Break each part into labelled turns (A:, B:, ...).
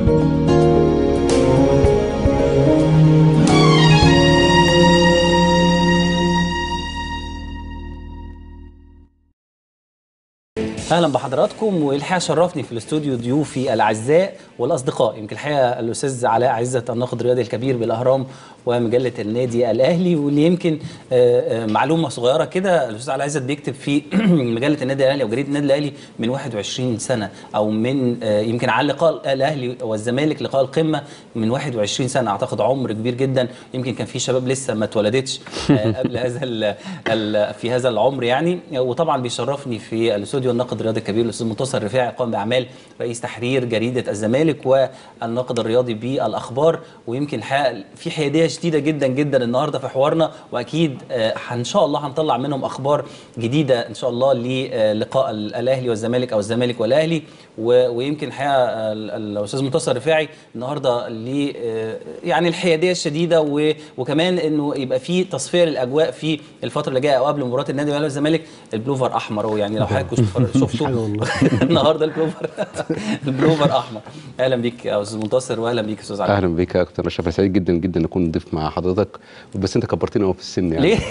A: اهلا بحضراتكم والحقيقه شرفني في الاستوديو ضيوفي الاعزاء والاصدقاء يمكن الحقيقه الاستاذ علاء عزت الناقد الرياضي الكبير بالاهرام ومجله النادي الاهلي واللي يمكن آه، آه، معلومه صغيره كده الاستاذ علاء عزت بيكتب في مجله النادي الاهلي او جريده النادي الاهلي من 21 سنه او من آه، يمكن على لقاء الاهلي والزمالك لقاء القمه من 21 سنه اعتقد عمر كبير جدا يمكن كان في شباب لسه ما اتولدتش آه، قبل هذا ال- ال- في هذا العمر يعني وطبعا بيشرفني في الاستوديو الناقد الرياضي الكبير الاستاذ منتصر رفاعي قائم باعمال رئيس تحرير جريده الزمالك والناقد الرياضي بالاخبار ويمكن الحقيقه في حياديه شديده جدا جدا النهارده في حوارنا واكيد آه، ان شاء الله هنطلع منهم اخبار جديده ان شاء الله للقاء ال- الاهلي والزمالك او الزمالك والاهلي و- ويمكن الحقيقه ال- ال- الاستاذ منتصر رفاعي النهارده ل آه، يعني الحياديه الشديده و- وكمان انه يبقى في تصفيه للاجواء في الفتره اللي جايه او قبل مباراه النادي الاهلي والزمالك البلوفر احمر أهو، يعني لو حضرتك شفتوا شفتوا النهارده البلوفر البلوفر احمر اهلا بيك يا استاذ منتصر واهلا بيك يا استاذ علاء
B: اهلا بيك يا كابتن اشرف أنا سعيد جدا جدا ان اكون ضيف مع حضرتك بس انت كبرتني قوي في السن يعني
A: ليه؟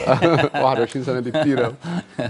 B: 21 سنه دي كتير أوي.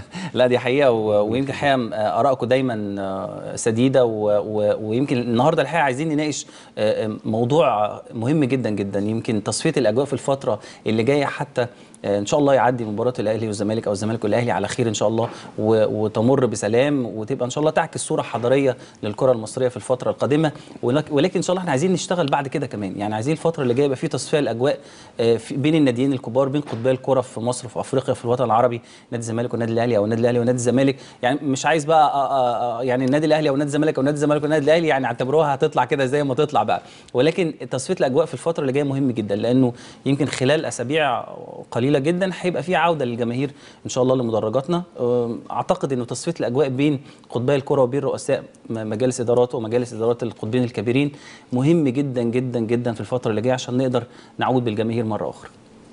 A: لا دي حقيقه و- ويمكن الحقيقه آه، ارائكم دايما آه، سديده و- و- ويمكن النهارده الحقيقه عايزين نناقش آه، آه، موضوع مهم جدا جدا يمكن تصفيه الاجواء في الفتره اللي جايه حتى آه، ان شاء الله يعدي مباراه الاهلي والزمالك او الزمالك والاهلي على خير ان شاء الله و- وتمر بسلام وتبقى ان شاء الله تعكس صوره حضاريه للكره المصريه في الفتره القادمه ولك- ولكن ان شاء الله احنا عايزين نشتغل بعد كده كمان يعني عايزين الفتره اللي جايه يبقى في تصفيه الاجواء آه، في- بين الناديين الكبار بين قطبي الكره في مصر وفي افريقيا في الوطن العربي نادي الزمالك والنادي الاهلي او النادي الاهلي والنادي الزمالك يعني مش عايز بقى آه، آه، آه، يعني النادي الاهلي او نادي الزمالك او نادي الزمالك والنادي الاهلي يعني اعتبروها هتطلع كده زي ما تطلع بقى ولكن تصفيه الاجواء في الفتره اللي جايه مهم جدا لانه يمكن خلال اسابيع قليله جدا هيبقى في عوده للجماهير ان شاء الله لمدرجاتنا أم، اعتقد انه تصفيه الاجواء بين قطبي الكره وبين رؤساء م- مجالس ادارات ومجالس ادارات القطبين الكبيرين مهم جدا جدا جدا في الفتره اللي جايه عشان نقدر نعود بالجماهير مره اخرى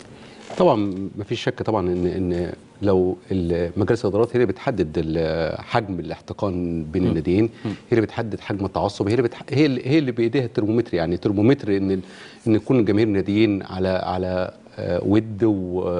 B: طبعا ما فيش شك طبعا ان ان لو ال- مجالس الادارات هي اللي بتحدد ال- حجم الاحتقان بين الناديين هي اللي بتحدد حجم التعصب هي اللي بتح... هي اللي هي اللي بايديها الترمومتر يعني ترمومتر ان ال- ان يكون جماهير الناديين على على آه، ود و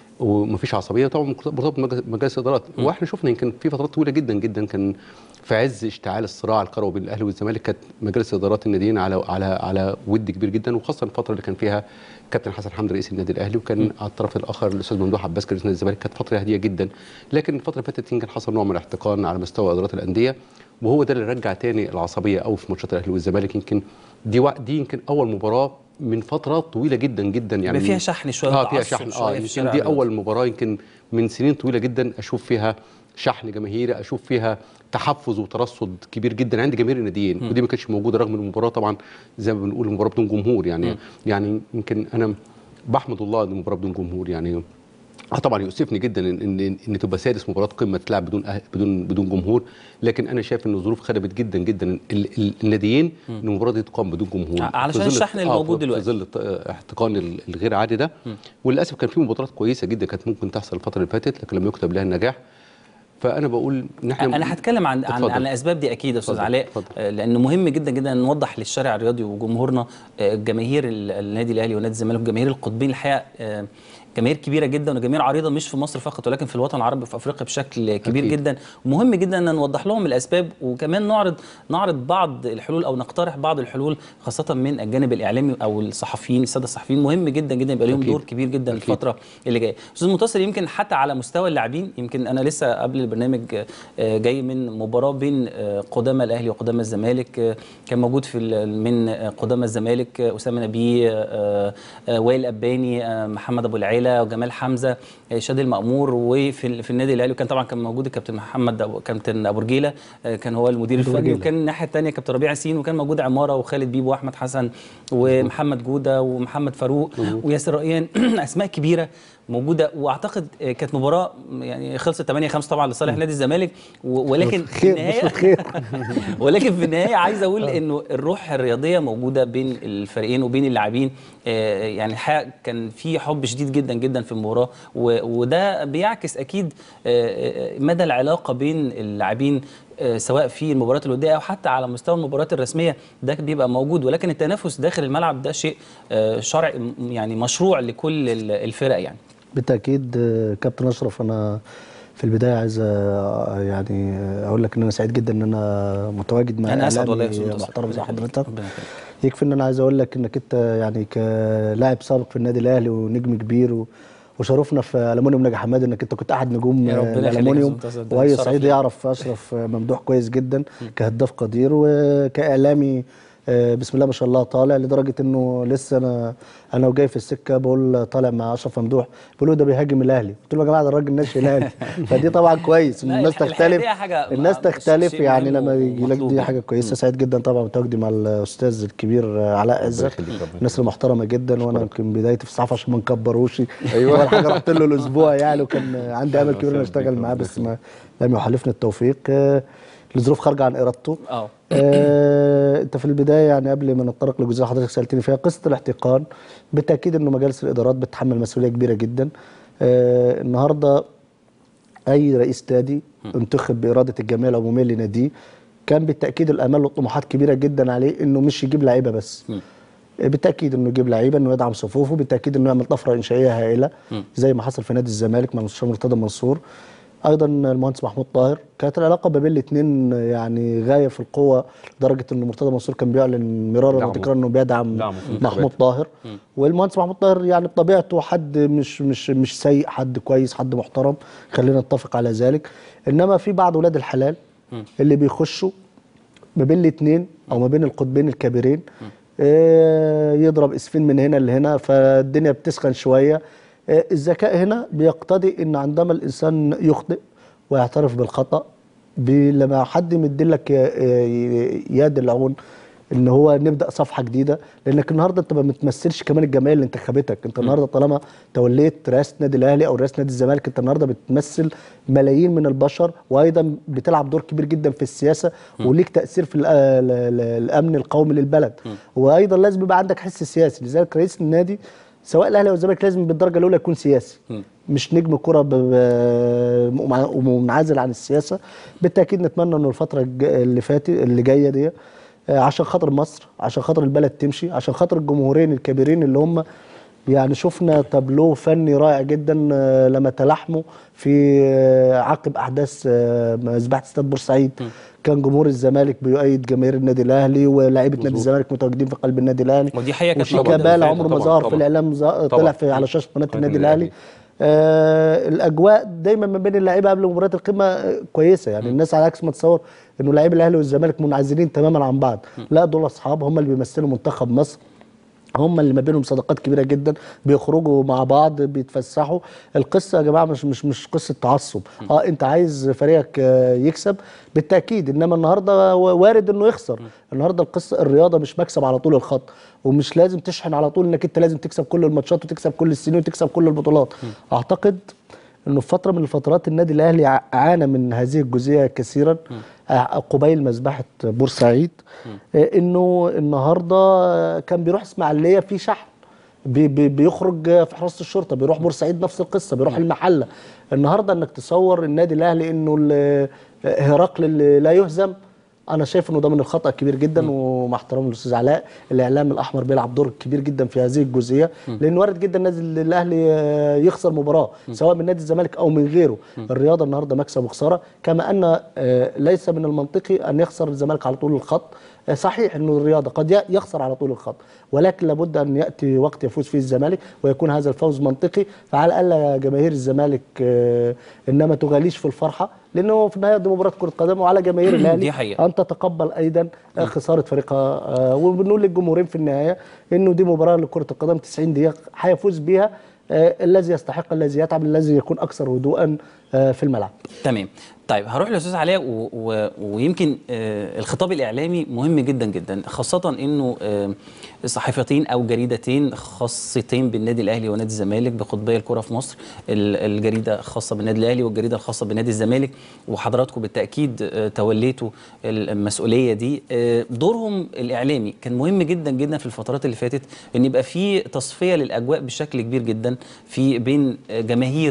B: ومفيش عصبيه طبعا مرتبط بمجلس- مجالس الادارات واحنا شفنا يمكن في فترات طويله جدا جدا كان في عز اشتعال الصراع الكروي بين الاهلي والزمالك كانت مجالس ادارات الناديين على على على ود كبير جدا وخاصه الفتره اللي كان فيها كابتن حسن حمدي رئيس النادي الاهلي وكان على الطرف الاخر الاستاذ ممدوح عباس رئيس نادي الزمالك كانت فتره هاديه جدا لكن الفتره اللي فاتت يمكن حصل نوع من الاحتقان على مستوى ادارات الانديه وهو ده اللي رجع تاني العصبيه قوي في ماتشات الاهلي والزمالك يمكن دي وق- دي يمكن اول مباراه من فترات طويله جدا جدا يعني
A: يبقى فيها شحن شويه
B: اه فيها
A: وتعصب
B: شحن
A: شوية
B: اه
A: في
B: يمكن
A: الشارع
B: دي
A: الرياضي.
B: اول مباراه يمكن من سنين طويله جدا اشوف فيها شحن جماهيري اشوف فيها تحفظ وترصد كبير جدا عند جماهير الناديين ودي ما كانتش موجوده رغم ان المباراه طبعا زي ما بنقول المباراه بدون جمهور يعني يعني يمكن انا بحمد الله ان المباراه بدون جمهور يعني اه طبعا يؤسفني جدا ان ان, إن تبقى سادس مباراه قمه تلعب بدون أه بدون بدون جمهور لكن انا شايف ان الظروف خدمت جدا جدا ال- ال- الناديين ان المباراه دي تقام بدون جمهور
A: علشان
B: في ظل-
A: الشحن
B: آه،
A: الموجود
B: في-
A: دلوقتي.
B: في ظل الت- احتقان ال- الغير عادي ده وللاسف كان في مباريات كويسه جدا كانت ممكن تحصل الفتره اللي فاتت لكن لم يكتب لها النجاح فانا بقول ان احنا
A: انا هتكلم عن عن,
B: اتفضل.
A: عن الاسباب دي اكيد يا استاذ
B: اتفضل،
A: علاء
B: اتفضل.
A: آه، لانه مهم جدا جدا ان نوضح للشارع الرياضي وجمهورنا آه، جماهير ال- النادي الاهلي ونادي الزمالك وجماهير القطبين الحقيقه آه، جماهير كبيره جدا وجماهير عريضه مش في مصر فقط ولكن في الوطن العربي وفي افريقيا بشكل كبير
B: أكيد.
A: جدا ومهم جدا ان نوضح لهم الاسباب وكمان نعرض نعرض بعض الحلول او نقترح بعض الحلول خاصه من الجانب الاعلامي او الصحفيين الساده الصحفيين مهم جدا جدا يبقى لهم
B: أكيد.
A: دور كبير جدا
B: أكيد.
A: الفتره اللي جايه استاذ منتصر يمكن حتى على مستوى اللاعبين يمكن انا لسه قبل البرنامج آه، جاي من مباراه بين آه، قدامى الاهلي وقدامى الزمالك آه، كان موجود في ال- من آه، قدامى الزمالك آه، اسامه نبيه آه، آه، وائل اباني آه، محمد ابو العيله وجمال حمزه آه، شادي المامور وفي ال- في النادي الاهلي وكان طبعا كان موجود الكابتن محمد أبو كابتن ابو رجيله آه، كان هو المدير الفني
C: رجيلة.
A: وكان الناحيه الثانيه كابتن ربيع ياسين وكان موجود عماره وخالد بيبو واحمد حسن ومحمد جوده ومحمد فاروق وياسر ريان اسماء كبيره موجوده واعتقد آه، كانت مباراه يعني خلصت 8 5 طبعا لصالح نادي الزمالك و- ولكن في
C: خير
A: النهايه
C: بس خير
A: ولكن في النهايه عايز اقول انه الروح الرياضيه موجوده بين الفريقين وبين اللاعبين آه، يعني الحقيقه كان في حب شديد جدا جدا في المباراه و- وده بيعكس اكيد آه، آه، مدى العلاقه بين اللاعبين آه، سواء في المباريات الوديه او حتى على مستوى المباريات الرسميه ده بيبقى موجود ولكن التنافس داخل الملعب ده شيء آه، شرعي م- يعني مشروع لكل ال- الفرق يعني
C: بالتاكيد آه، كابتن اشرف انا في البدايه عايز آه، يعني آه، اقول لك ان انا سعيد جدا ان انا متواجد مع
A: انا اسعد
C: إعلامي
A: والله يا أستاذ
C: محترم زي
A: ربنا يخليك.
C: حضرتك
A: ربنا يخليك.
C: يكفي ان انا عايز اقول لك انك انت يعني كلاعب سابق في النادي الاهلي ونجم كبير و وشرفنا في المونيوم نجا حماد انك انت كنت احد نجوم
A: يا ربنا
C: آه،
A: يخليك يا
C: الالومنيوم
A: أستاذ منتصر، ده
C: واي
A: شرف
C: صعيدي
A: لي.
C: يعرف اشرف آه، ممدوح كويس جدا كهداف قدير وكاعلامي آه، بسم الله ما شاء الله طالع لدرجه انه لسه انا انا وجاي في السكه بقول طالع مع اشرف ممدوح بيقولوا ده بيهاجم الاهلي قلت له يا جماعه ده الراجل ناشئ الاهلي فدي طبعا كويس ان
A: لا،
C: الناس
A: الح- الحقيقة
C: تختلف
A: دي حاجة
C: الناس
A: مع-
C: تختلف
A: شيء
C: يعني
A: مهم
C: لما يجي لك
A: ومطلوب
C: دي
A: يعني.
C: حاجه كويسه سعيد جدا طبعا بتواجدي مع الاستاذ الكبير آه، علاء عزت
B: يخليك ربنا
C: الناس المحترمه جدا وانا يمكن بدايتي في الصحافه عشان ما نكبروش
B: أيوة.
C: اول حاجه رحت له الاسبوع يعني وكان عندي امل
B: أهلا
C: كبير ان
B: وسهلا
C: اشتغل
B: بيك،
C: معاه
B: ربنا
C: بس ما لم يحالفني التوفيق آه، لظروف خارجه عن ارادته
A: اه
C: آه، انت في البدايه يعني قبل ما نتطرق للجزئيه اللي حضرتك سالتني فيها قصه الاحتقان بالتاكيد انه مجالس الادارات بتتحمل مسؤوليه كبيره جدا آه، النهارده اي رئيس نادي انتخب باراده الجمعيه العموميه لناديه كان بالتاكيد الامال والطموحات كبيره جدا عليه انه مش يجيب لعيبه بس
A: مم.
C: بالتاكيد انه يجيب لعيبه انه يدعم صفوفه بالتاكيد انه يعمل طفره انشائيه هائله زي ما حصل في نادي الزمالك مع المستشار مرتضى منصور ايضا المهندس محمود طاهر كانت العلاقه ما بين الاثنين يعني غايه في القوه لدرجه ان مرتضى منصور كان بيعلن مرارا
B: دعمه.
C: وتكرارا انه بيدعم
B: دعمه في
C: محمود
B: الانتخابات.
C: طاهر والمهندس محمود طاهر يعني بطبيعته حد مش مش مش سيء حد كويس حد محترم خلينا نتفق على ذلك انما في بعض ولاد الحلال اللي بيخشوا ما بين الاثنين او ما بين القطبين الكبيرين آه، يضرب اسفين من هنا لهنا فالدنيا بتسخن شويه آه، الذكاء هنا بيقتضي ان عندما الانسان يخطئ ويعترف بالخطا بي- لما حد يمدلك ي- ي- يد العون ان هو نبدا صفحه جديده لانك النهارده انت ما بتمثلش كمان الجمعيه اللي انتخبتك انت النهارده طالما توليت رئاسه نادي الاهلي او رئاسه نادي الزمالك انت النهارده بتمثل ملايين من البشر وايضا بتلعب دور كبير جدا في السياسه وليك تاثير في الأ- ال- ال- الامن القومي للبلد وايضا لازم يبقى عندك حس سياسي لذلك رئيس النادي سواء الاهلي او الزمالك لازم بالدرجه الاولى يكون سياسي مش نجم كره ب- ب- ومع- ومنعزل عن السياسه بالتاكيد نتمنى انه الفتره الج- اللي فاتت اللي جايه دي آه، عشان خاطر مصر عشان خاطر البلد تمشي عشان خاطر الجمهورين الكبيرين اللي هم يعني شفنا تابلو فني رائع جدا آه، لما تلاحموا في آه، عقب احداث آه، مذبحه استاد بورسعيد كان جمهور الزمالك بيؤيد جماهير النادي الاهلي ولاعيبه نادي الزمالك متواجدين في قلب النادي الاهلي
A: ودي حقيقة كانت
B: موجودة
C: وشيكابالا
B: بالفعل.
C: عمره ما
B: طبعاً،
C: ظهر في
B: طبعاً.
C: الاعلام ظ- طلع
B: طبعاً.
C: في على شاشه قناه
B: قناة
C: النادي
B: النادي
C: الاهلي آه الاجواء دايما ما بين اللعيبه قبل مباريات القمه آه، كويسه يعني الناس على عكس ما تصور انه لاعبي الاهلي والزمالك منعزلين تماما عن بعض لا دول اصحاب هم اللي بيمثلوا منتخب مصر هم اللي ما بينهم صداقات كبيره جدا بيخرجوا مع بعض بيتفسحوا القصه يا جماعه مش مش مش قصه تعصب اه انت عايز فريقك آه، يكسب بالتاكيد انما النهارده و- وارد انه يخسر النهارده القصه الرياضه مش مكسب على طول الخط ومش لازم تشحن على طول انك انت لازم تكسب كل الماتشات وتكسب كل السنين وتكسب كل البطولات اعتقد انه في فتره من الفترات النادي الاهلي ع- عانى من هذه الجزئيه كثيرا آه، قبيل مذبحه بورسعيد آه، انه النهارده آه، كان بيروح اسماعيليه في شحن بي بي بيخرج في حراسه الشرطه بيروح بورسعيد نفس القصه بيروح المحله النهارده انك تصور النادي الاهلي انه ال- هرقل اللي لا يهزم انا شايف انه ده من الخطا كبير جدا ومع احترامي للاستاذ علاء الاعلام الاحمر بيلعب دور كبير جدا في هذه الجزئيه لان وارد جدا النادي الاهلي آه، يخسر مباراه سواء من نادي الزمالك او من غيره الرياضه النهارده مكسب وخساره كما ان آه، ليس من المنطقي ان يخسر الزمالك على طول الخط آه، صحيح انه الرياضه قد ي- يخسر على طول الخط ولكن لابد ان ياتي وقت يفوز فيه الزمالك ويكون هذا الفوز منطقي فعلى الاقل يا جماهير الزمالك آه، انما تغاليش في الفرحه لانه في النهايه دي مباراه كره قدم وعلى جماهير الاهلي
A: دي حقيقة.
C: ان تتقبل ايضا آه، خساره فريقها آه، وبنقول للجمهورين في النهايه انه دي مباراه لكره القدم 90 دقيقه هيفوز بيها آه، الذي يستحق الذي يتعب الذي يكون اكثر هدوءا آه، في الملعب
A: تمام طيب هروح للاستاذ علاء و... و... ويمكن آه الخطاب الاعلامي مهم جدا جدا خاصه انه آه صحيفتين او جريدتين خاصتين بالنادي الاهلي ونادي الزمالك بقطبي الكره في مصر ال- الجريده الخاصه بالنادي الاهلي والجريده الخاصه بنادي الزمالك وحضراتكم بالتاكيد آه توليتوا المسؤوليه دي آه دورهم الاعلامي كان مهم جدا جدا في الفترات اللي فاتت ان يبقى في تصفيه للاجواء بشكل كبير جدا في بين آه، جماهير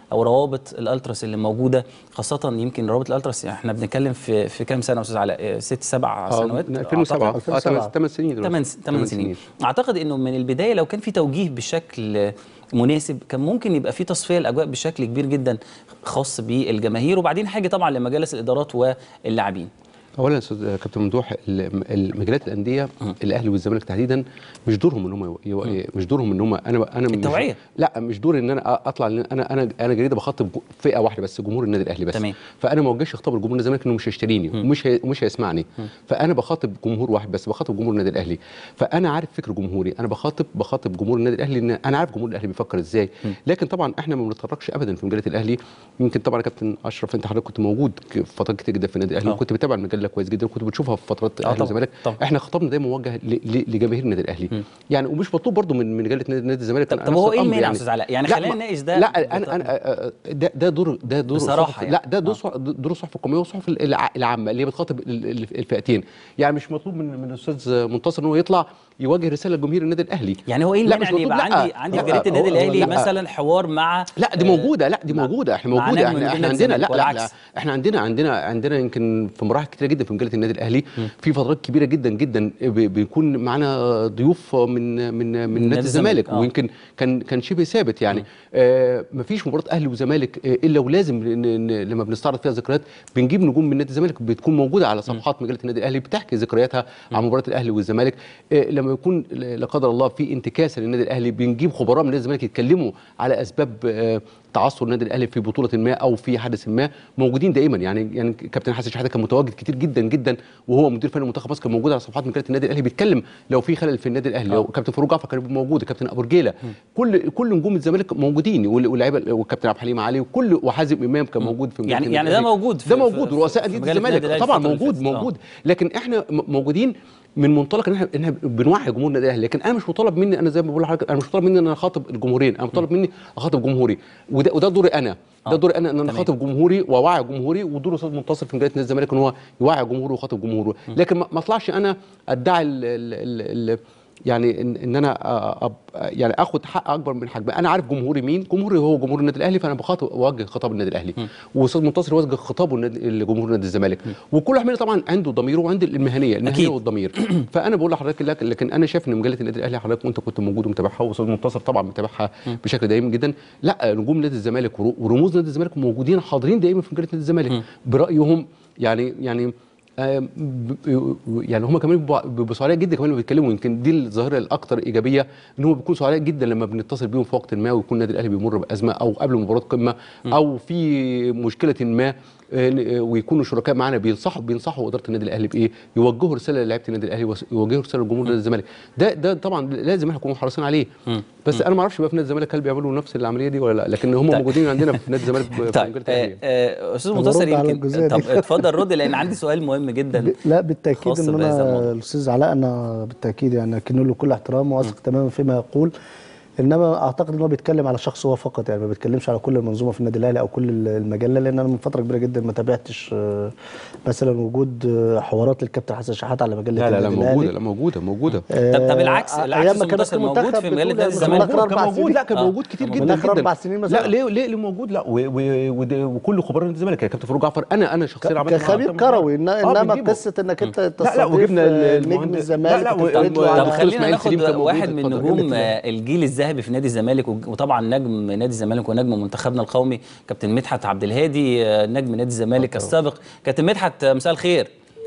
A: او روابط الالتراس اللي موجوده خاصه يمكن روابط الالتراس احنا بنتكلم في في كام سنه يا استاذ علاء آه، ست سبع
B: آه،
A: سنوات
B: من 2007
A: أعتقد.
C: 2007.
B: اه 8 سنين دلوقتي.
A: 8 8 سنين اعتقد انه من البدايه لو كان في توجيه بشكل مناسب كان ممكن يبقى في تصفيه الاجواء بشكل كبير جدا خاص بالجماهير وبعدين حاجه طبعا لمجالس الادارات واللاعبين
B: اولا يا استاذ كابتن ممدوح ال- المجالات الانديه الاهلي والزمالك تحديدا مش دورهم ان هم يو- يو- مش دورهم ان هم انا انا مش
A: التوعية.
B: لا مش دوري ان انا اطلع لأن انا انا انا جريده بخاطب فئه واحده بس جمهور النادي الاهلي بس
A: تمام.
B: فانا ما وجهش خطاب لجمهور الزمالك انه مش هيشتريني ومش هي مش هيسمعني فانا بخاطب جمهور واحد بس بخاطب جمهور النادي الاهلي فانا عارف فكر جمهوري انا بخاطب بخاطب جمهور النادي الاهلي ان انا عارف جمهور الاهلي بيفكر ازاي لكن طبعا احنا ما بنتطرقش ابدا في مجله الاهلي يمكن طبعا يا كابتن اشرف انت حضرتك كنت موجود ك- في فترات كتير جدا في النادي الاهلي
A: آه.
B: وكنت بتابع المجله كويس جدا وكنت بتشوفها في فترات
A: آه
B: الاهلي
A: طبعاً،
B: والزمالك
A: طبعاً.
B: احنا خطابنا دايما موجه ل- ل- لجماهير النادي الاهلي يعني ومش مطلوب برضو من من مجله نادي نادي الزمالك
A: طب-
B: أنا
A: طب
B: نفس
A: هو إيه
B: الأمر
A: المانع يا أستاذ علاء؟ يعني
B: لا،
A: خلينا
B: ما-
A: نناقش ده
B: لا
A: بط-
B: انا انا آه، آه، ده ده دور ده دور
A: بصراحة
B: الصحف-
A: يعني.
B: لا ده دور
A: آه.
B: صح- دور الصحف القوميه والصحف الع- العامه اللي هي بتخاطب ال- ال- الفئتين يعني مش مطلوب من من الاستاذ منتصر ان هو يطلع يوجه رساله لجمهور النادي الاهلي
A: يعني هو ايه
B: لا،
A: المانع
B: مش
A: ان يبقى
B: مطلوب، لا.
A: عندي عندي
B: لا،
A: في جريده النادي
B: هو-
A: الاهلي
B: لا.
A: مثلا حوار مع
B: لا دي
A: آه،
B: موجوده لا دي
A: مع-
B: موجوده احنا
A: مع
B: موجوده
A: نجم من
B: احنا احنا
A: نادي
B: عندنا لا
A: الزمالك
B: لا, لا
A: والعكس.
B: احنا عندنا عندنا عندنا يمكن في مراحل كتيره جدا في مجله النادي الاهلي في فترات كبيره جدا جدا ب- بيكون معانا ضيوف من من من نادي الزمالك
A: آه.
B: ويمكن كان كان شبه ثابت يعني آه مفيش مباراه اهلي وزمالك آه الا ولازم ن- ن- لما بنستعرض فيها ذكريات بنجيب نجوم من نادي الزمالك بتكون موجوده على صفحات مجله النادي الاهلي بتحكي ذكرياتها عن مباراه الاهلي والزمالك آه لما يكون لا قدر الله في انتكاسه للنادي الاهلي بنجيب خبراء من نادي الزمالك يتكلموا على اسباب آه تعثر النادي الاهلي في بطوله ما او في حدث ما موجودين دائما يعني يعني كابتن حسن شحاته كان متواجد كتير جدا جدا وهو مدير فني منتخب مصر كان موجود على صفحات مجله النادي الاهلي بيتكلم لو في خلل في النادي الاهلي لو كابتن فاروق جعفر كان موجود كابتن ابو رجيله كل كل نجوم الزمالك موجودين وال- واللعيبه والكابتن عبد الحليم علي وكل وحازم امام كان موجود في مجلة
A: يعني-
B: النادي
A: يعني ده
B: الأهلي.
A: موجود في-
B: ده
A: في-
B: موجود
A: في-
B: رؤساء
A: في
B: انديه
A: مجلة النادي
B: الزمالك
A: الأهلي
B: طبعا
A: الفترة اللي
B: موجود
A: فاتت. آه.
B: موجود لكن احنا م- موجودين من منطلق ان احنا إن إحنا بنوعي جمهور النادي الاهلي لكن انا مش مطالب مني انا زي ما بقول لحضرتك انا مش مطالب مني ان انا اخاطب الجمهورين انا مطالب مني اخاطب جمهوري وده وده دوري انا
A: آه.
B: ده دوري انا ان انا
A: تمام.
B: اخاطب جمهوري واوعي جمهوري ودور الاستاذ منتصر في مجله نادي الزمالك ان هو يوعي جمهوره ويخاطب جمهوره لكن ما ما اطلعش انا ادعي ال ال ال يعني ان, إن انا أ- أب يعني اخد حق اكبر من حجمي انا عارف جمهوري مين جمهوري هو جمهور النادي الاهلي فانا بخاطب اوجه خطاب النادي الاهلي واستاذ منتصر يوجه خطابه للنادي- لجمهور نادي الزمالك وكل واحد مننا طبعا عنده ضميره وعنده المهنيه المهنيه
A: أكيد.
B: والضمير فانا بقول لحضرتك لك لكن انا شايف ان مجله النادي الاهلي حضرتك وانت كنت موجود ومتابعها واستاذ منتصر طبعا متابعها بشكل دايم جدا لا نجوم نادي الزمالك ورو- ورموز نادي الزمالك موجودين حاضرين دايما في مجله نادي الزمالك برايهم يعني يعني آه، ب- ب- يعني هم كمان بيبقوا- بيبقوا سعداء جدا كمان لما بيتكلموا يمكن دي الظاهره الاكثر ايجابيه ان هم بيكونوا سعداء جدا لما بنتصل بيهم في وقت ما ويكون النادي الاهلي بيمر بازمه او قبل مباراه قمه او في مشكله ما آه، آه، ويكونوا شركاء معانا بينصحوا بينصحوا اداره النادي الاهلي بايه؟ يوجهوا رساله للاعيبه النادي الاهلي ويوجهوا رساله لجمهور نادي الزمالك ده ده طبعا لازم احنا نكون حريصين عليه بس انا ما اعرفش بقى في نادي الزمالك هل بيعملوا نفس العمليه دي ولا لا لكن هم
A: طيب.
B: موجودين عندنا في نادي الزمالك في
A: طيب
B: مجلة
A: آه،
B: الأهلي.
A: آه، استاذ
C: طب
A: منتصر
C: أرد على
A: يمكن
C: الجزئية
A: طب
C: دي.
A: اتفضل رد لان عندي سؤال مهم جدا
C: ب- لا بالتاكيد
A: خاص
C: ان
A: بهذا
C: انا
A: الموضوع.
C: الاستاذ علاء انا بالتاكيد يعني اكن له كل احترام واثق تماما فيما يقول انما اعتقد ان هو بيتكلم على شخص هو فقط يعني ما بيتكلمش على كل المنظومه في النادي الاهلي او كل ال- المجله لان انا من فتره كبيره جدا ما تابعتش آه، مثلا وجود آه، حوارات للكابتن حسن شحاته على مجله
B: لا لا لا
C: النادي
B: موجوده
C: الأهلي.
B: لا موجوده موجوده
A: طب طب العكس
C: آه،
A: العكس
C: أيام ما
A: أستاذ
C: كان
A: منتصر
C: في
A: موجود
C: المنتخب
A: في
C: بتقول
A: مجله نادي
C: يعني
A: الزمالك
C: موجود.
B: كان
C: أربع
B: موجود
C: سنين.
B: لا كان
A: آه.
B: موجود كتير
A: كان
B: جدا
C: موجود. من آخر
B: جدا
C: أربع سنين مثلا.
B: لا ليه ليه ليه موجود لا و- و- وده- وكل خبراء نادي الزمالك يعني كابتن فاروق جعفر انا انا شخصيا عملت معاه
C: كخبير
B: أكتر من مرة.
C: كروي إن-
B: آه،
C: انما
B: بنجيبه.
C: قصه انك انت
B: لا لا
C: تستضيف
B: وجبنا
C: آه،
B: ال-
C: نجم
B: المهندس-
C: الزمالك
B: لا لا
C: وتفرد له
B: و-
A: طب
C: على-
B: دكتور
A: خلينا
B: إسماعيل
A: ناخد
B: سليم كان موجود.
A: واحد من
B: اتفضل.
A: نجوم
C: اتفضل.
A: آه، الجيل الذهبي في نادي الزمالك وج- وطبعا نجم نادي الزمالك ونجم منتخبنا القومي كابتن مدحت عبد الهادي آه، نجم نادي الزمالك السابق كابتن مدحت آه، مساء الخير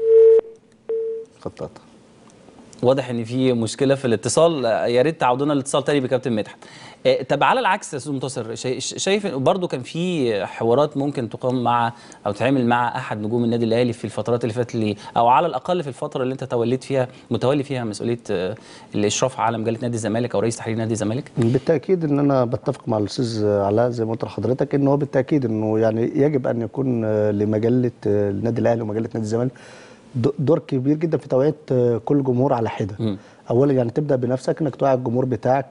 C: خطط
A: واضح ان في مشكله في الاتصال آه، يا ريت تعودونا الاتصال تاني بكابتن مدحت آه، طب على العكس يا استاذ منتصر شاي- شايف برضو كان في حوارات ممكن تقام مع او تعمل مع احد نجوم النادي الاهلي في الفترات اللي فاتت اللي او على الاقل في الفتره اللي انت توليت فيها متولي فيها مسؤوليه آه، الاشراف على مجله نادي الزمالك او رئيس تحرير نادي الزمالك
C: بالتاكيد ان انا بتفق مع الاستاذ علاء زي ما قلت لحضرتك ان هو بالتاكيد انه يعني يجب ان يكون آه، لمجله آه، النادي الاهلي ومجله نادي الزمالك د- دور كبير جدا في توعيه آه، كل جمهور على حده اولا يعني تبدا بنفسك انك توعي الجمهور بتاعك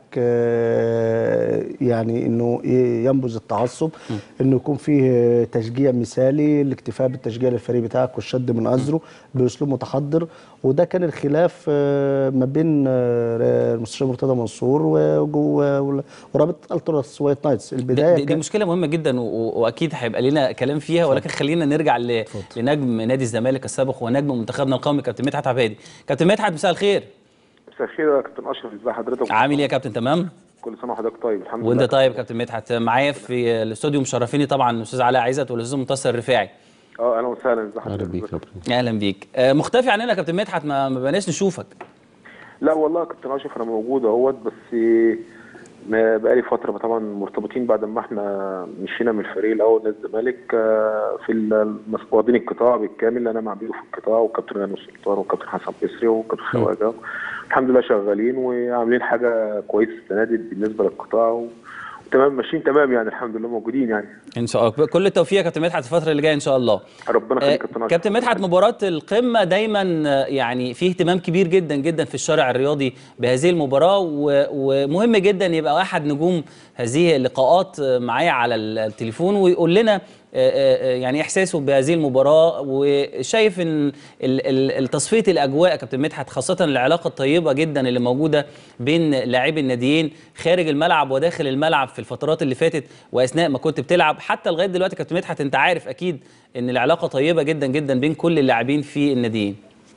C: آه، يعني انه ي- ينبذ التعصب انه يكون فيه تشجيع مثالي الاكتفاء بالتشجيع للفريق بتاعك والشد من ازره باسلوب متحضر وده كان الخلاف آه، ما بين آه، المستشار مرتضى منصور وجو- ورابطه التراس وايت نايتس البدايه
A: دي, دي
C: كان-
A: مشكله مهمه جدا و- و- واكيد هيبقى لنا كلام فيها ولكن خلينا نرجع ل... لنجم نادي الزمالك السابق ونجم منتخبنا القومي كابتن مدحت عبادي كابتن مدحت مساء الخير
D: مساء الخير يا كابتن اشرف ازي حضرتك
A: عامل ايه يا كابتن تمام
D: كل سنه وحضرتك طيب الحمد
A: وانت
D: لله
A: طيب كابتن مدحت معايا في الاستوديو مشرفيني طبعا الاستاذ علاء عزت والاستاذ منتصر الرفاعي
D: اه اهلا وسهلا ازي
B: اهلا
D: حضرتك
B: بيك يا كابتن.
A: اهلا بيك آه، مختفي عننا يا كابتن مدحت ما ما بقناش نشوفك
D: لا والله يا كابتن اشرف انا موجود اهوت بس ما بقالي فتره طبعا مرتبطين بعد ما احنا مشينا من الفريق الاول نادي الزمالك آه، في ال- المس- واخدين القطاع بالكامل انا مع بيرو في القطاع وكابتن غانم السلطان وكابتن حسن بسري وكابتن خواجه الحمد لله شغالين وعاملين حاجه كويسه السنه دي بالنسبه للقطاع و... تمام ماشيين تمام يعني الحمد لله موجودين يعني
A: ان شاء الله كل التوفيق يا كابتن مدحت الفتره اللي جايه ان شاء الله
D: ربنا
A: آه،
D: يخليك يا كابتن أشرف.
A: كابتن مدحت مباراة القمة دايما آه، يعني فيه اهتمام كبير جدا جدا في الشارع الرياضي بهذه المباراة و- ومهم جدا يبقى أحد نجوم هذه اللقاءات آه، معايا على ال- التليفون ويقول لنا آه، آه، آه، يعني إحساسه بهذه المباراة وشايف إن ال- ال- التصفية الأجواء يا كابتن مدحت خاصة العلاقة الطيبة جدا اللي موجودة بين لاعبي الناديين خارج الملعب وداخل الملعب في الفترات اللي فاتت وأثناء ما كنت بتلعب حتى لغاية دلوقتي كابتن مدحت أنت عارف أكيد ان العلاقه طيبه جدا جدا بين كل اللاعبين في الناديين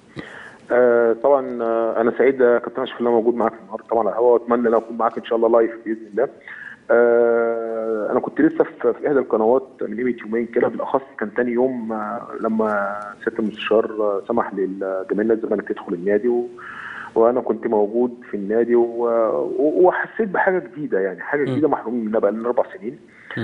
D: آه طبعا آه انا سعيد يا كابتن اشرف ان انا موجود معاك النهارده طبعا على الهواء واتمنى لو اكون معاك ان شاء الله لايف باذن الله. آه انا كنت لسه في, في احدى القنوات من قيمه يومين كده بالاخص كان تاني يوم آه لما سياده المستشار آه سمح لجماهير نادي الزمالك تدخل النادي و وانا كنت موجود في النادي و... و... وحسيت بحاجه جديده يعني حاجه جديده محرومين منها بقى لنا اربع سنين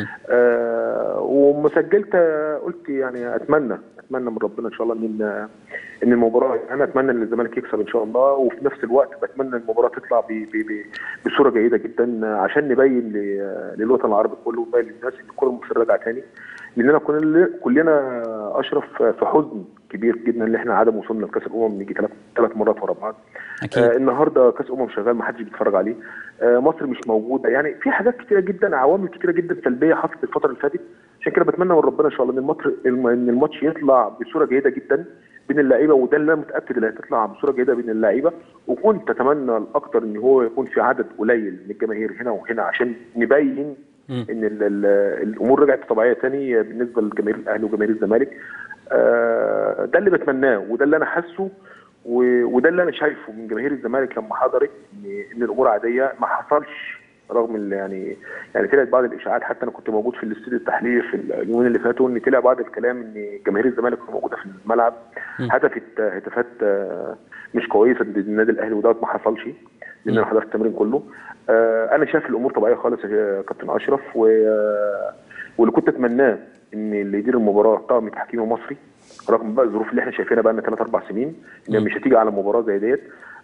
D: آه وما سجلت قلت يعني اتمنى اتمنى من ربنا ان شاء الله ان ان المباراه انا اتمنى ان الزمالك يكسب ان شاء الله وفي نفس الوقت بتمنى المباراه تطلع ب ب ب بصوره جيده جدا عشان نبين ل- للوطن العربي كله ونبين للناس ان الكره المصريه راجعه تاني لاننا كلنا كلنا اشرف في حزن كبير جدا ان احنا عدم وصولنا لكاس الامم نيجي ثلاث ثلاث مرات ورا بعض
A: اكيد
D: آه النهارده كاس امم شغال ما حدش بيتفرج عليه آه مصر مش موجوده يعني في حاجات كتيره جدا عوامل كتيره جدا سلبيه حصلت الفتره اللي فاتت عشان كده بتمنى من ربنا ان شاء الله ان الماتش ان الماتش يطلع بصوره جيده جدا بين اللعيبه وده اللي انا متاكد ان هتطلع بصوره جيده بين اللعيبه وكنت اتمنى الاكثر ان هو يكون في عدد قليل من الجماهير هنا وهنا عشان نبين
A: مم.
D: ان ال ال الامور رجعت طبيعيه تاني بالنسبه لجماهير الاهلي وجماهير الزمالك آه، ده اللي بتمناه وده اللي انا حاسه و- وده اللي انا شايفه من جماهير الزمالك لما حضرت ان ان الامور عاديه ما حصلش رغم ال- يعني يعني طلعت بعض الاشاعات حتى انا كنت موجود في الاستوديو التحليلي في اليومين اللي فاتوا ان طلع بعض الكلام ان جماهير الزمالك موجوده في الملعب هدفت هتافات آه، مش كويسه ضد النادي الاهلي وده ما حصلش لان انا حضرت التمرين كله آه، انا شايف الامور طبيعيه خالص يا كابتن اشرف و آه، واللي كنت اتمناه ان اللي يدير المباراه طاقم تحكيمي مصري رغم بقى الظروف اللي احنا شايفينها بقى لنا ثلاث اربع سنين ان مش هتيجي على مباراه زي ديت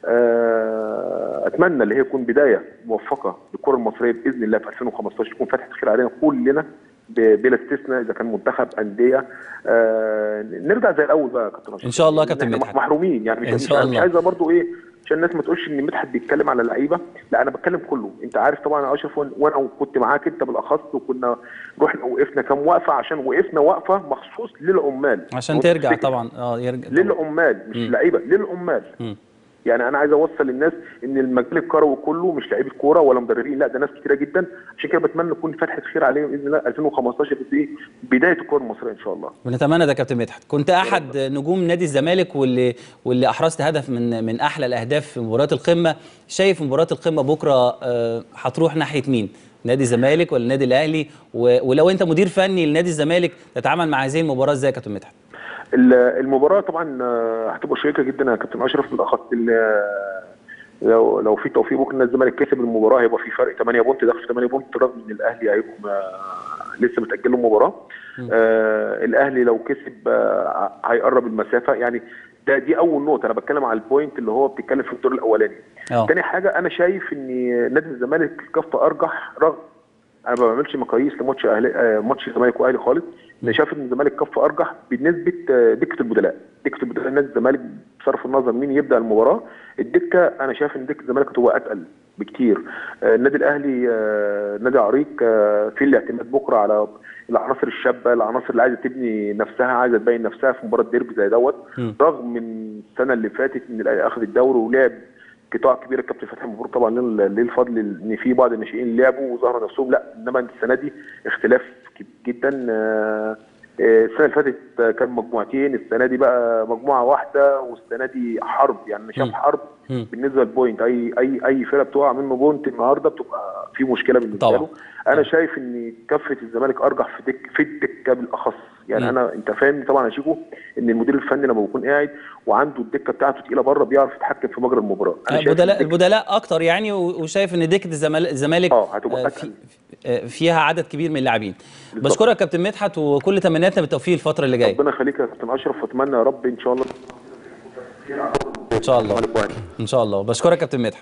D: آه، اتمنى اللي هي تكون بدايه موفقه للكره المصريه باذن الله في 2015 تكون فتحه خير علينا كلنا ب- بلا استثناء اذا كان منتخب انديه آه نرجع زي الاول بقى يا كابتن أشرف.
A: إن شاء الله يا كابتن
D: إحنا
A: مدحت.
D: محرومين يعني مش
A: إن
D: مش,
A: شاء
D: مش
A: الله.
D: عايزه برضو ايه عشان الناس ما تقولش ان مدحت بيتكلم على اللعيبه لا انا بتكلم كله انت عارف طبعا يا اشرف وأنا- وانا كنت معاك انت بالاخص وكنا رحنا وقفنا كام وقفه عشان وقفنا وقفه مخصوص للعمال
A: عشان
D: وأنت
A: ترجع
D: تفتكر.
A: طبعا اه يرجع طبعاً.
D: للعمال مش لعيبه للعمال
A: مم.
D: يعني انا عايز اوصل للناس ان المجال الكروي كله مش لعيبه كوره ولا مدربين لا ده ناس كتيره جدا عشان كده بتمنى تكون فتحه خير عليهم باذن الله 2015 بس ايه بدايه الكوره المصريه ان شاء الله
A: ونتمنى ده يا كابتن مدحت كنت احد نجوم نادي الزمالك واللي واللي احرزت هدف من من احلى الاهداف في مباراه القمه شايف مباراه القمه بكره آه، هتروح ناحيه مين نادي الزمالك ولا النادي الاهلي و- ولو انت مدير فني لنادي الزمالك تتعامل مع هذه المباراه ازاي يا كابتن مدحت
D: ال- المباراه طبعا آه، هتبقى شيقه جدا يا كابتن اشرف بالاخص ال- آه، لو لو في توفيق بكره ان الزمالك كسب المباراه هيبقى في فرق 8 بونت داخل في 8 بونت رغم ان الاهلي هيبقى آه، لسه متاجل له مباراه آه الاهلي لو كسب آه هيقرب المسافه يعني ده دي اول نقطه انا بتكلم على البوينت اللي هو بتتكلم في الدور الاولاني
A: اه
D: تاني حاجه انا شايف ان نادي الزمالك كفه ارجح رغم انا ما بعملش مقاييس لماتش اهلي آه، ماتش الزمالك واهلي خالص انا شايف ان الزمالك كف ارجح بنسبه آه، دكه البدلاء دكه البدلاء نادي الزمالك بصرف النظر مين يبدا المباراه الدكه انا شايف ان دكه الزمالك هتبقى اتقل بكتير آه، النادي الاهلي آه، نادي عريق آه، في الاعتماد بكره على العناصر الشابه العناصر اللي عايزه تبني نفسها عايزه تبين نفسها في مباراه ديربي زي دوت رغم من السنه اللي فاتت ان الاهلي اخذ الدوري ولعب قطاع كبير الكابتن فتحي مبروك طبعا له ليه الفضل ان في بعض الناشئين لعبوا وظهروا نفسهم لا انما السنه دي اختلاف كبير جدا آه، آه، السنه اللي فاتت آه، كان مجموعتين السنه دي بقى مجموعه واحده والسنه دي حرب يعني أنا شايف حرب بالنسبه للبوينت اي اي اي فرقه بتقع منه بوينت النهارده بتبقى في مشكله بالنسبه
A: طبعا.
D: له انا شايف ان كفه الزمالك ارجح في دك في الدكه بالاخص يعني انا انت فاهم طبعا يا شيكو ان المدير الفني لما بيكون قاعد وعنده الدكه بتاعته تقيله بره بيعرف يتحكم في مجرى المباراه أنا شايف
A: البدلاء
D: الدكة-
A: البدلاء اكتر يعني و- وشايف ان دكه الزمال- الزمالك
D: اه، هتبقى
A: آه،
D: أتقل.
A: في آه، فيها عدد كبير من اللاعبين
D: بالظبط.
A: بشكرك يا كابتن مدحت وكل تمنياتنا بالتوفيق الفتره اللي جايه
D: ربنا يخليك يا كابتن اشرف واتمنى يا رب ان شاء الله
A: ان شاء الله
D: الزمالك واحد.
A: ان شاء الله بشكرك كابتن مدحت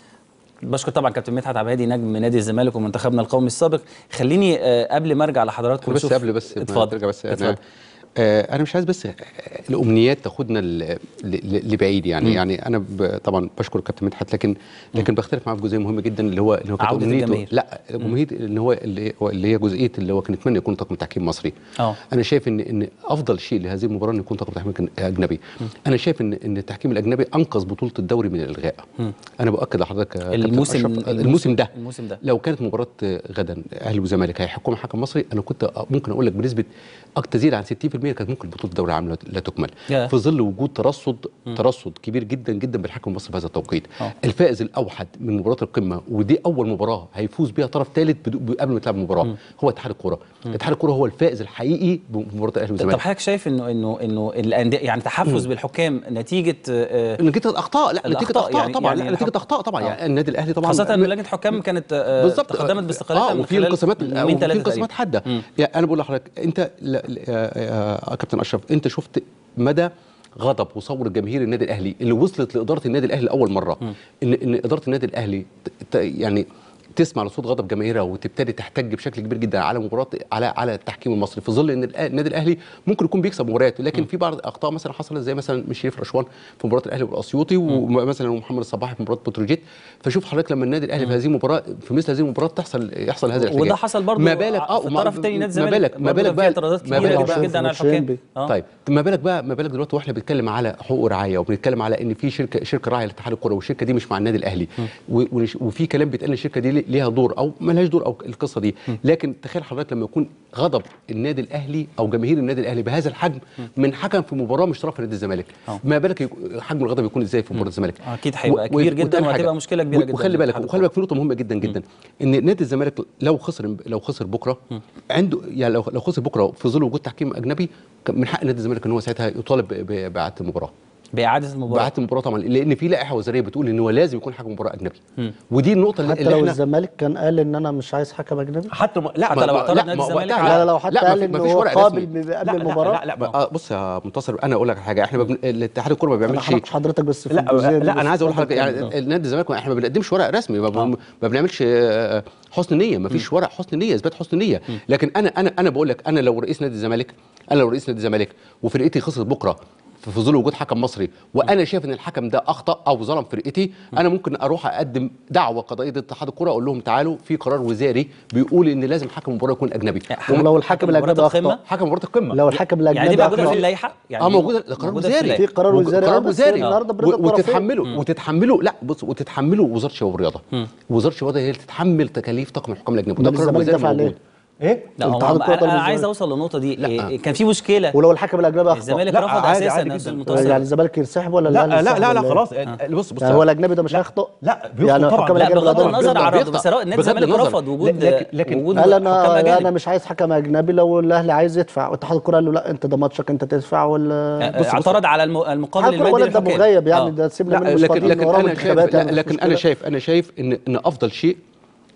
A: بشكر طبعا كابتن مدحت عبادي نجم نادي الزمالك ومنتخبنا القومي السابق خليني آه، قبل ما ارجع لحضراتكم
B: بس
A: نشوف-
B: قبل بس ما
A: اتفضل
B: ترجع بس
A: اتفضل
B: انا آه، انا مش عايز بس آه، الامنيات تاخدنا ل- ل- لبعيد يعني يعني انا ب- طبعا بشكر الكابتن مدحت لكن لكن بختلف معاه في جزئيه مهمه جدا اللي هو اللي هو كانت
A: عودة
B: أمنيته-
A: الجماهير.
B: لا امنيه اللي هو اللي هو اللي هي جزئيه اللي هو كان يتمنى يكون طاقم تحكيم مصري
A: اه.
B: انا شايف ان ان افضل شيء لهذه المباراه ان يكون طاقم تحكيم كان اجنبي انا شايف ان ان التحكيم الاجنبي انقذ بطوله الدوري من الالغاء انا باكد لحضرتك يا كابتن
A: الموسم-
B: أشرف،
A: الموسم-
B: الموسم ده
A: الموسم ده.
B: لو كانت مباراه غدا اهلي وزمالك هيحكمها حكم مصري انا كنت ممكن اقول لك بنسبه اكتر تزيد عن 60% كانت ممكن بطوله الدوري العام لا- لا تكمل
A: ياه.
B: في ظل وجود ترصد ترصد كبير جدا جدا بالحكم المصري في هذا التوقيت
A: آه.
B: الفائز الاوحد من مباراه القمه ودي اول مباراه هيفوز بيها طرف ثالث بدو- قبل ما تلعب المباراه هو اتحاد الكوره اتحاد الكوره هو الفائز الحقيقي بمباراه الاهلي
A: طب
B: والزمالك
A: حضرتك شايف انه انه انه الانديه يعني تحفز بالحكام نتيجه آه،
B: نتيجه الاخطاء لا نتيجه
A: الأخطاء
B: اخطاء
A: يعني-
B: طبعا
A: يعني
B: لا نتيجه
A: الحكم-
B: اخطاء طبعا
A: آه.
B: يعني النادي الاهلي طبعا
A: خاصة ان لجنة الحكام كانت آه،
B: بالظبط
A: تقدمت باستقالتها
B: اه
A: من
B: وفي
A: خلال
B: انقسامات
A: يومين
B: وفي
A: ثلاثة
B: انقسامات
A: تقريباً.
B: حاده يعني انا بقول لحضرتك انت لا لا- يا- يا- يا كابتن اشرف انت شفت مدى غضب وصور الجماهير النادي الاهلي اللي وصلت لاداره النادي الاهلي لاول مره ان ان اداره النادي الاهلي ت- ت- يعني تسمع لصوت غضب جماهيرها وتبتدي تحتج بشكل كبير جدا على مباراه على على التحكيم المصري في ظل ان الأ- النادي الاهلي ممكن يكون بيكسب مباريات لكن في بعض الاخطاء مثلا حصلت زي مثلا مش شريف رشوان في مباراه الاهلي والاسيوطي ومثلا ومحمد الصباحي في مباراه بتروجيت فشوف حضرتك لما النادي الاهلي في هذه المباراه في مثل هذه المباراه تحصل يحصل هذا الاحتجاج
A: وده حصل برضو
B: ما بالك اه
A: في
B: وما-
A: الطرف الثاني نادي
B: ما
A: الزمالك
B: بالك ما
A: برضو
B: بالك
A: كان في
B: بقى
A: اعتراضات
B: ما
A: كبيره
B: بالك
A: جدا
B: بقى
A: جدا على
C: ماتشين
A: الحكام
C: بي.
A: آه.
B: طيب ما بالك بقى ما بالك دلوقتي واحنا بنتكلم على حقوق رعايه وبنتكلم على ان في شركه شركه راعيه لاتحاد الكره والشركه دي مش مع النادي الاهلي و- ونش- وفي كلام بيتقال ان الشركه دي لي- ليها دور او ما لهاش دور او القصه دي لكن تخيل حضرتك لما يكون غضب النادي الاهلي او جماهير النادي الاهلي بهذا الحجم من حكم في مباراه مش طرف نادي الزمالك
A: آه.
B: ما بالك يك- حجم الغضب يكون ازاي في مباراه الزمالك
A: أكيد هيبقى
B: و-
A: كبير
B: و-
A: جدا
B: وتاني
A: وهتبقى
B: حاجة،
A: مشكلة كبيرة
B: و-
A: جدا
B: وخلي بالك
A: لاتحاد
B: وخلي بالك في نقطه مهمه جدا جدا ان نادي الزمالك لو خسر لو خسر بكره عنده يعني لو لو خسر بكره في ظل وجود تحكيم اجنبي كان من حق نادي الزمالك ان هو ساعتها يطالب ب- ب- باعاده المباراه
A: باعاده المباراه
B: باعاده المباراه طبعا لان في لائحه وزاريه بتقول ان هو لازم يكون حكم مباراه اجنبي ودي النقطه اللي,
C: حتى
B: اللي
C: لو
B: احنا
C: الزمالك كان قال ان انا مش عايز حكم اجنبي
B: حتى ما لا
A: حتى
B: ما-
A: لو
B: ما-
A: اعترض
B: لا،
A: نادي
B: ما-
A: الزمالك
B: وقتها-
A: على-
C: لا لا لو حتى
B: لا، ما
C: قال
B: في-
C: ان
B: ما فيش
C: هو
B: ورق
C: قابل
B: رسمي.
C: ب- قبل
B: لا، لا،
C: المباراه
B: لا لا, لا آه، بص يا منتصر انا اقول لك حاجه احنا ببن... الاتحاد الكوره ما
C: انا
B: بيعملش
C: هناقش حضرتك بس في
B: لا
C: الجزئيه دي
B: لا
C: بس
B: انا عايز اقول
C: اتفضل
B: لحضرتك يعني
C: كمل.
B: النادي الزمالك احنا ما بنقدمش ورق رسمي ما, ب... ما بنعملش آه، حسن نيه ما فيش ورق حسن نيه اثبات حسن نيه لكن انا انا انا بقول لك انا لو رئيس نادي الزمالك انا لو رئيس نادي الزمالك وفرقتي خسرت بكره في في ظل وجود حكم مصري وانا شايف ان الحكم ده اخطا او ظلم فرقتي انا ممكن اروح اقدم دعوه قضائيه ضد اتحاد الكره اقول لهم تعالوا في قرار وزاري بيقول ان لازم حكم المباراه يكون اجنبي
C: ولو الحكم
A: مباراة
C: الاجنبي
A: القمة؟
C: اخطا
B: حكم مباراه القمه
C: لو الحكم الاجنبي
A: يعني دي موجوده
C: أخطأ.
A: في اللائحه يعني
B: اه
A: دي
B: موجوده قرار
A: موجودة في
B: وزاري
A: اللائحة.
C: في قرار وزاري،
B: قرار
C: آه، بس
B: وزاري
C: النهاردة برضا
B: و-
C: الطرفين.
B: وتتحمله وتتحمله لا بص وتتحمله وزاره الشباب والرياضه وزاره الشباب والرياضه هي اللي تتحمل تكاليف طاقم الحكام الاجنبي
C: ده
B: وده قرار
C: الزمالك
B: وزاري
C: دفع
B: موجود
C: ليه؟
B: ايه
A: لا هو
C: اتحاد الكرة
A: انا,
C: طالب
A: أنا عايز
C: إزاي؟
A: اوصل للنقطه دي
B: لا.
A: إيه كان في مشكله
C: ولو الحكم الاجنبي اخطا
A: الزمالك
B: لا،
A: رفض
B: عادي-
A: اساسا
B: عادي
A: نفس
B: جداً.
A: المنتصر
C: يعني الزمالك ينسحب ولا
B: لا
C: الأهلي
B: لا
C: ينسحب
B: لا لا
C: ولا إيه؟
B: خلاص بص بص
C: يعني هو الاجنبي ده مش هيخطا
B: لا
C: يعني
B: بيخطئ
C: الحكم
B: طبعا
A: لا
C: الأجنبي
A: بغض
C: ده
A: النظر عن
B: بيخطئ.
A: رفض بس نادي
B: بغض
A: الزمالك
B: النظر.
A: رفض وجود
B: لكن- لكن-
A: وجود
C: قال
A: حكام
C: انا
A: اجانب
C: انا مش عايز حكم اجنبي لو الاهلي عايز يدفع واتحاد الكره قال له لا انت ده ماتشك انت تدفع ولا
A: آه، اعترض على الم- المقابل
C: اتحاد الكره
A: المادي
C: ولا ده
A: للحكام.
C: مغيب يعني
A: آه.
C: ده سيبنا
B: لا
C: منه مش
B: لكن
C: فاضيين
B: لكن
C: وراهم
B: انا شايف
C: انتخابات
B: لا
C: يعني مش
B: لكن انا
C: مشكلة.
B: شايف انا شايف ان ان افضل شيء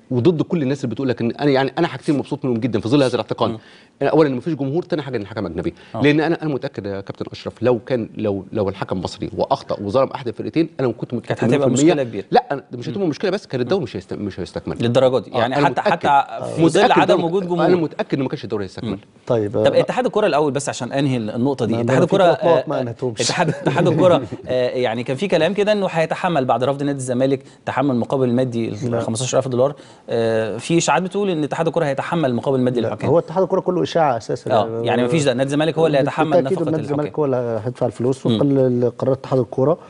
B: وضد كل الناس اللي بتقول لك ان انا يعني انا حاجتين مبسوط منهم جدا في ظل هذا الاحتقان اولا ان مفيش جمهور تاني حاجه ان الحكم اجنبي لان انا انا متاكد يا كابتن اشرف لو كان لو لو الحكم مصري واخطا وظلم احد الفرقتين انا كنت متاكد
A: كانت هتبقى
B: 100%
A: مشكلة كبيرة.
B: لا أنا- مش هتبقى مشكله بس كان الدوري مش هيست... مش هيستكمل
A: للدرجه دي
B: آه،
A: يعني
B: أنا
A: حتى
B: متأكد.
A: حتى في ظل
B: متأكد
A: عدم
B: ده-
A: وجود
B: انا
A: جمهور
B: متاكد ان ما كانش الدوري هيستكمل
C: طيب
A: طب اتحاد الكره الاول بس عشان انهي النقطه دي
C: ما
A: اتحاد
C: أنا في
A: الكره
C: ثلاث نقط ما
A: آه،
C: أنهيتهمش.
A: اتحاد اتحاد الكره آه، يعني كان في كلام كده انه هيتحمل بعد رفض نادي الزمالك تحمل مقابل مادي ال 15000 دولار آه، في اشاعات بتقول ان اتحاد الكره هيتحمل المقابل المادي للحكام
C: هو اتحاد الكره كله اشاعه اساسا
A: اه يعني مفيش ده نادي الزمالك هو اللي هيتحمل
C: بالتأكيد
A: نفقه
C: نادي الزمالك
A: الحكام
C: هو اللي هيدفع الفلوس وفقا لقرارات اتحاد الكوره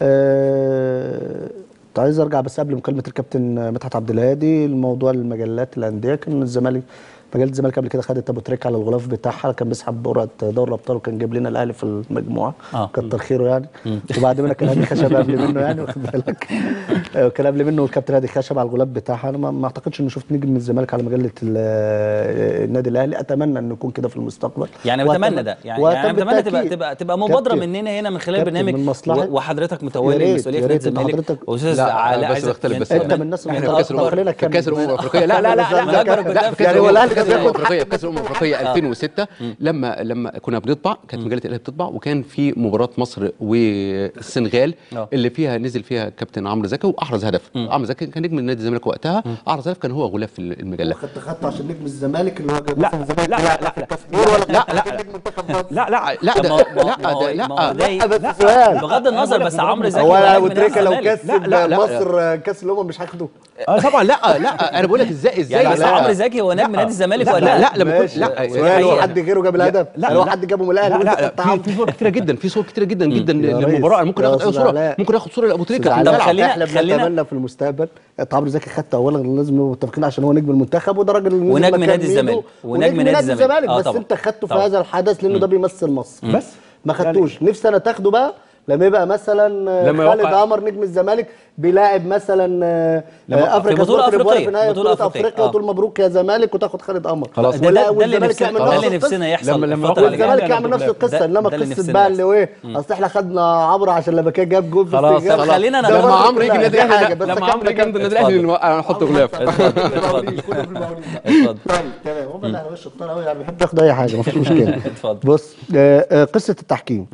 C: آه كنت عايز ارجع بس قبل مكالمه الكابتن مدحت عبد الهادي الموضوع المجلات الانديه كان الزمالك مجله الزمالك قبل كده خدت ابو تريكه على الغلاف بتاعها كان بيسحب قرعه دوري الابطال وكان جايب لنا الاهلي في المجموعه
A: آه.
C: كتر خيره يعني وبعد منها كان هادي خشب قبل منه يعني واخد بالك آه، كان قبل منه الكابتن هادي خشب على الغلاف بتاعها انا ما ما اعتقدش اني شفت نجم من الزمالك على مجله ال- آه، النادي الاهلي اتمنى انه يكون كده في المستقبل
A: يعني
C: وأتمنى-
A: بتمنى ده يعني,
C: وأتمنى
A: يعني بتمنى تبقى
C: بالتأكيد.
A: تبقى تبقى مبادره
C: كابتن،
A: مننا هنا من خلال
C: كابتن،
A: برنامج
C: من مصلحة-
A: و- وحضرتك
C: يا
A: متولي
C: ريت،
A: المسؤوليه
C: يا
A: في نادي
C: ريت، أنت
A: الزمالك
C: حضرتك-
A: واستاذ
B: لا،
A: علاء
B: بس
A: عزت
B: بختلف بس
C: انت
B: أنا-
C: من الناس
B: احنا
C: اللي
B: في كاس الامم
C: خلينا
B: في كاس الامم
C: نكمل.
B: الافريقيه لا لا لا لا
A: من أكبر
B: لا لا في كاس
C: يعني
B: الامم
C: هو الأهلي
B: كاس
C: كان
B: الامم
C: بياخد
B: الافريقيه في كاس الامم الافريقيه 2006 لما لما كنا بنطبع كانت مجله الاهلي بتطبع وكان في مباراه مصر والسنغال
A: آه.
B: اللي فيها نزل فيها كابتن عمرو زكي واحرز هدف عمرو زكي كان نجم نادي الزمالك وقتها احرز هدف كان هو غلاف المجله
C: خدت خدته عشان نجم الزمالك اللي هو جاب
B: لا،
C: مثلا الزمالك
B: لا،
C: بيلعب
B: لا،
C: في
B: لا،
C: التصوير ولا
B: لا، لا،
C: كان نجم منتخب مصر
B: لا لا لا
A: طب
B: ده
A: ما هو-
B: لا
A: ما هو-
B: ده
A: ما هو
B: لا
A: ده-
C: بس سؤال
A: بغض النظر بس عمرو زكي
C: هو
A: واحد
C: ابو
A: من
C: تريكه لو
A: الزمالك.
C: كسب
B: لا، لا،
C: مصر كاس الامم مش هياخده
B: آه طبعا لا لا انا بقول لك ازاي ازاي
A: يعني بس
B: لا.
A: عمرو زكي هو نجم
B: لا.
A: نادي الزمالك
B: لا
A: ولا
B: لا لا لما كنت
C: ماشي.
B: لا
C: سؤال هو
A: حقيقة.
C: حد غيره جاب الهدف
B: لا
C: لو
B: لا
C: حد جابه من الاهلي
B: لا
C: وانت
B: لا
C: خدت
B: في
C: عمرو.
B: في صور كتيره جدا في صور كتيره جدا جدا
C: يا ريت.
B: للمباراه أنا ممكن
C: يا
B: اخد اي
C: أستاذ
B: صوره
C: علاء.
B: ممكن اخد صوره لابو تريكه
C: علاء،
A: طب خلينا-
C: احنا
A: خلينا-
C: بنتمنى في المستقبل عمرو زكي خدته اولا لازم نبقى متفقين عشان هو نجم المنتخب وده راجل نزل
A: ونجم
C: مكان
A: نادي
C: ميدو،
A: الزمالك. ونجم
C: ونجم
A: نادي
C: نادي
A: الزمالك.
C: الزمالك
A: آه
C: بس
A: طبعا.
C: انت خدته في
A: طبعا.
C: هذا الحدث لانه ده بيمثل مصر
B: بس
C: ما خدتوش نفسي انا تاخده بقى لما يبقى مثلا
B: لما
C: خالد
B: يوقع-
C: عمر نجم الزمالك بيلاعب مثلا آه،
B: لما-
C: آه، افريقيا
A: في بطولة
C: سبورت ريبورت
A: أفريقية،
C: في نهاية
A: بطولة
C: بطولة
A: أفريقية.
C: افريقيا
A: آه.
C: وتقول مبروك يا زمالك وتاخد خالد قمر
B: خلاص.
A: ده,
C: ولا-
A: ده, ده اللي
C: والزمالك
A: نفسنا
C: يعمل
A: ده
C: نفس
A: اللي
C: القصة.
A: نفسنا يحصل
B: لما- لما
A: الفترة
B: وقع
A: اللي
C: والزمالك
A: جاية.
C: يعمل نفس
A: ده-
C: القصه انما
A: ده اللي
C: قصه
A: نفسنا
C: بقى
A: يحصل.
C: اللي هو ايه اصل احنا خدنا عمرو عشان لما كان جاب جول في
B: خلاص،
C: السجال.
A: طب خلينا
C: ده
A: لما
C: برضه
B: عمرو يجي
C: لا،
B: النادي
C: دي
B: الاهلي
C: حاجة، بس
B: لما
C: أكمل
B: عمرو يجي
C: أكمل.
B: النادي الاهلي نحط غلاف
A: اتفضل اتفضل اتفضل
C: طيب تمام هم اللي على وش الطار قوي يعني بيحب ياخد اي حاجه مفيش مشكله
A: اتفضل.
C: بص آه، آه، قصه التحكيم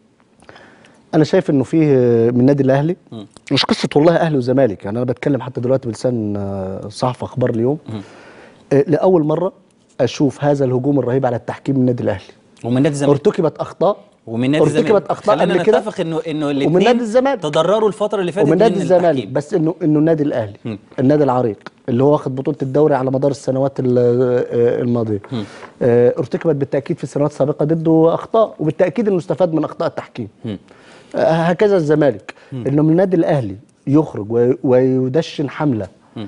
C: انا شايف انه فيه آه، من النادي الاهلي مش قصه والله اهلي وزمالك يعني انا بتكلم حتى دلوقتي بلسان آه، صحف اخبار اليوم آه، لاول مره اشوف هذا الهجوم الرهيب على التحكيم من النادي الاهلي
A: ومن نادي الزمالك
C: ارتكبت اخطاء
A: ومن نادي الزمالك
C: ارتكبت اخطاء
A: خلينا
C: قبل كده
A: نتفق انه انه
C: ومن
A: الاثنين
C: نادي الزمالك.
A: تضرروا الفتره اللي فاتت
C: ومن نادي
A: من
C: الزمالك
A: التحكيم.
C: بس انه انه النادي الاهلي النادي العريق اللي هو واخد بطوله الدوري على مدار السنوات ال- آه، الماضيه آه، ارتكبت بالتاكيد في السنوات السابقه ضده اخطاء وبالتاكيد انه استفاد من اخطاء التحكيم آه، هكذا الزمالك انه من النادي الاهلي يخرج وي- ويدشن حمله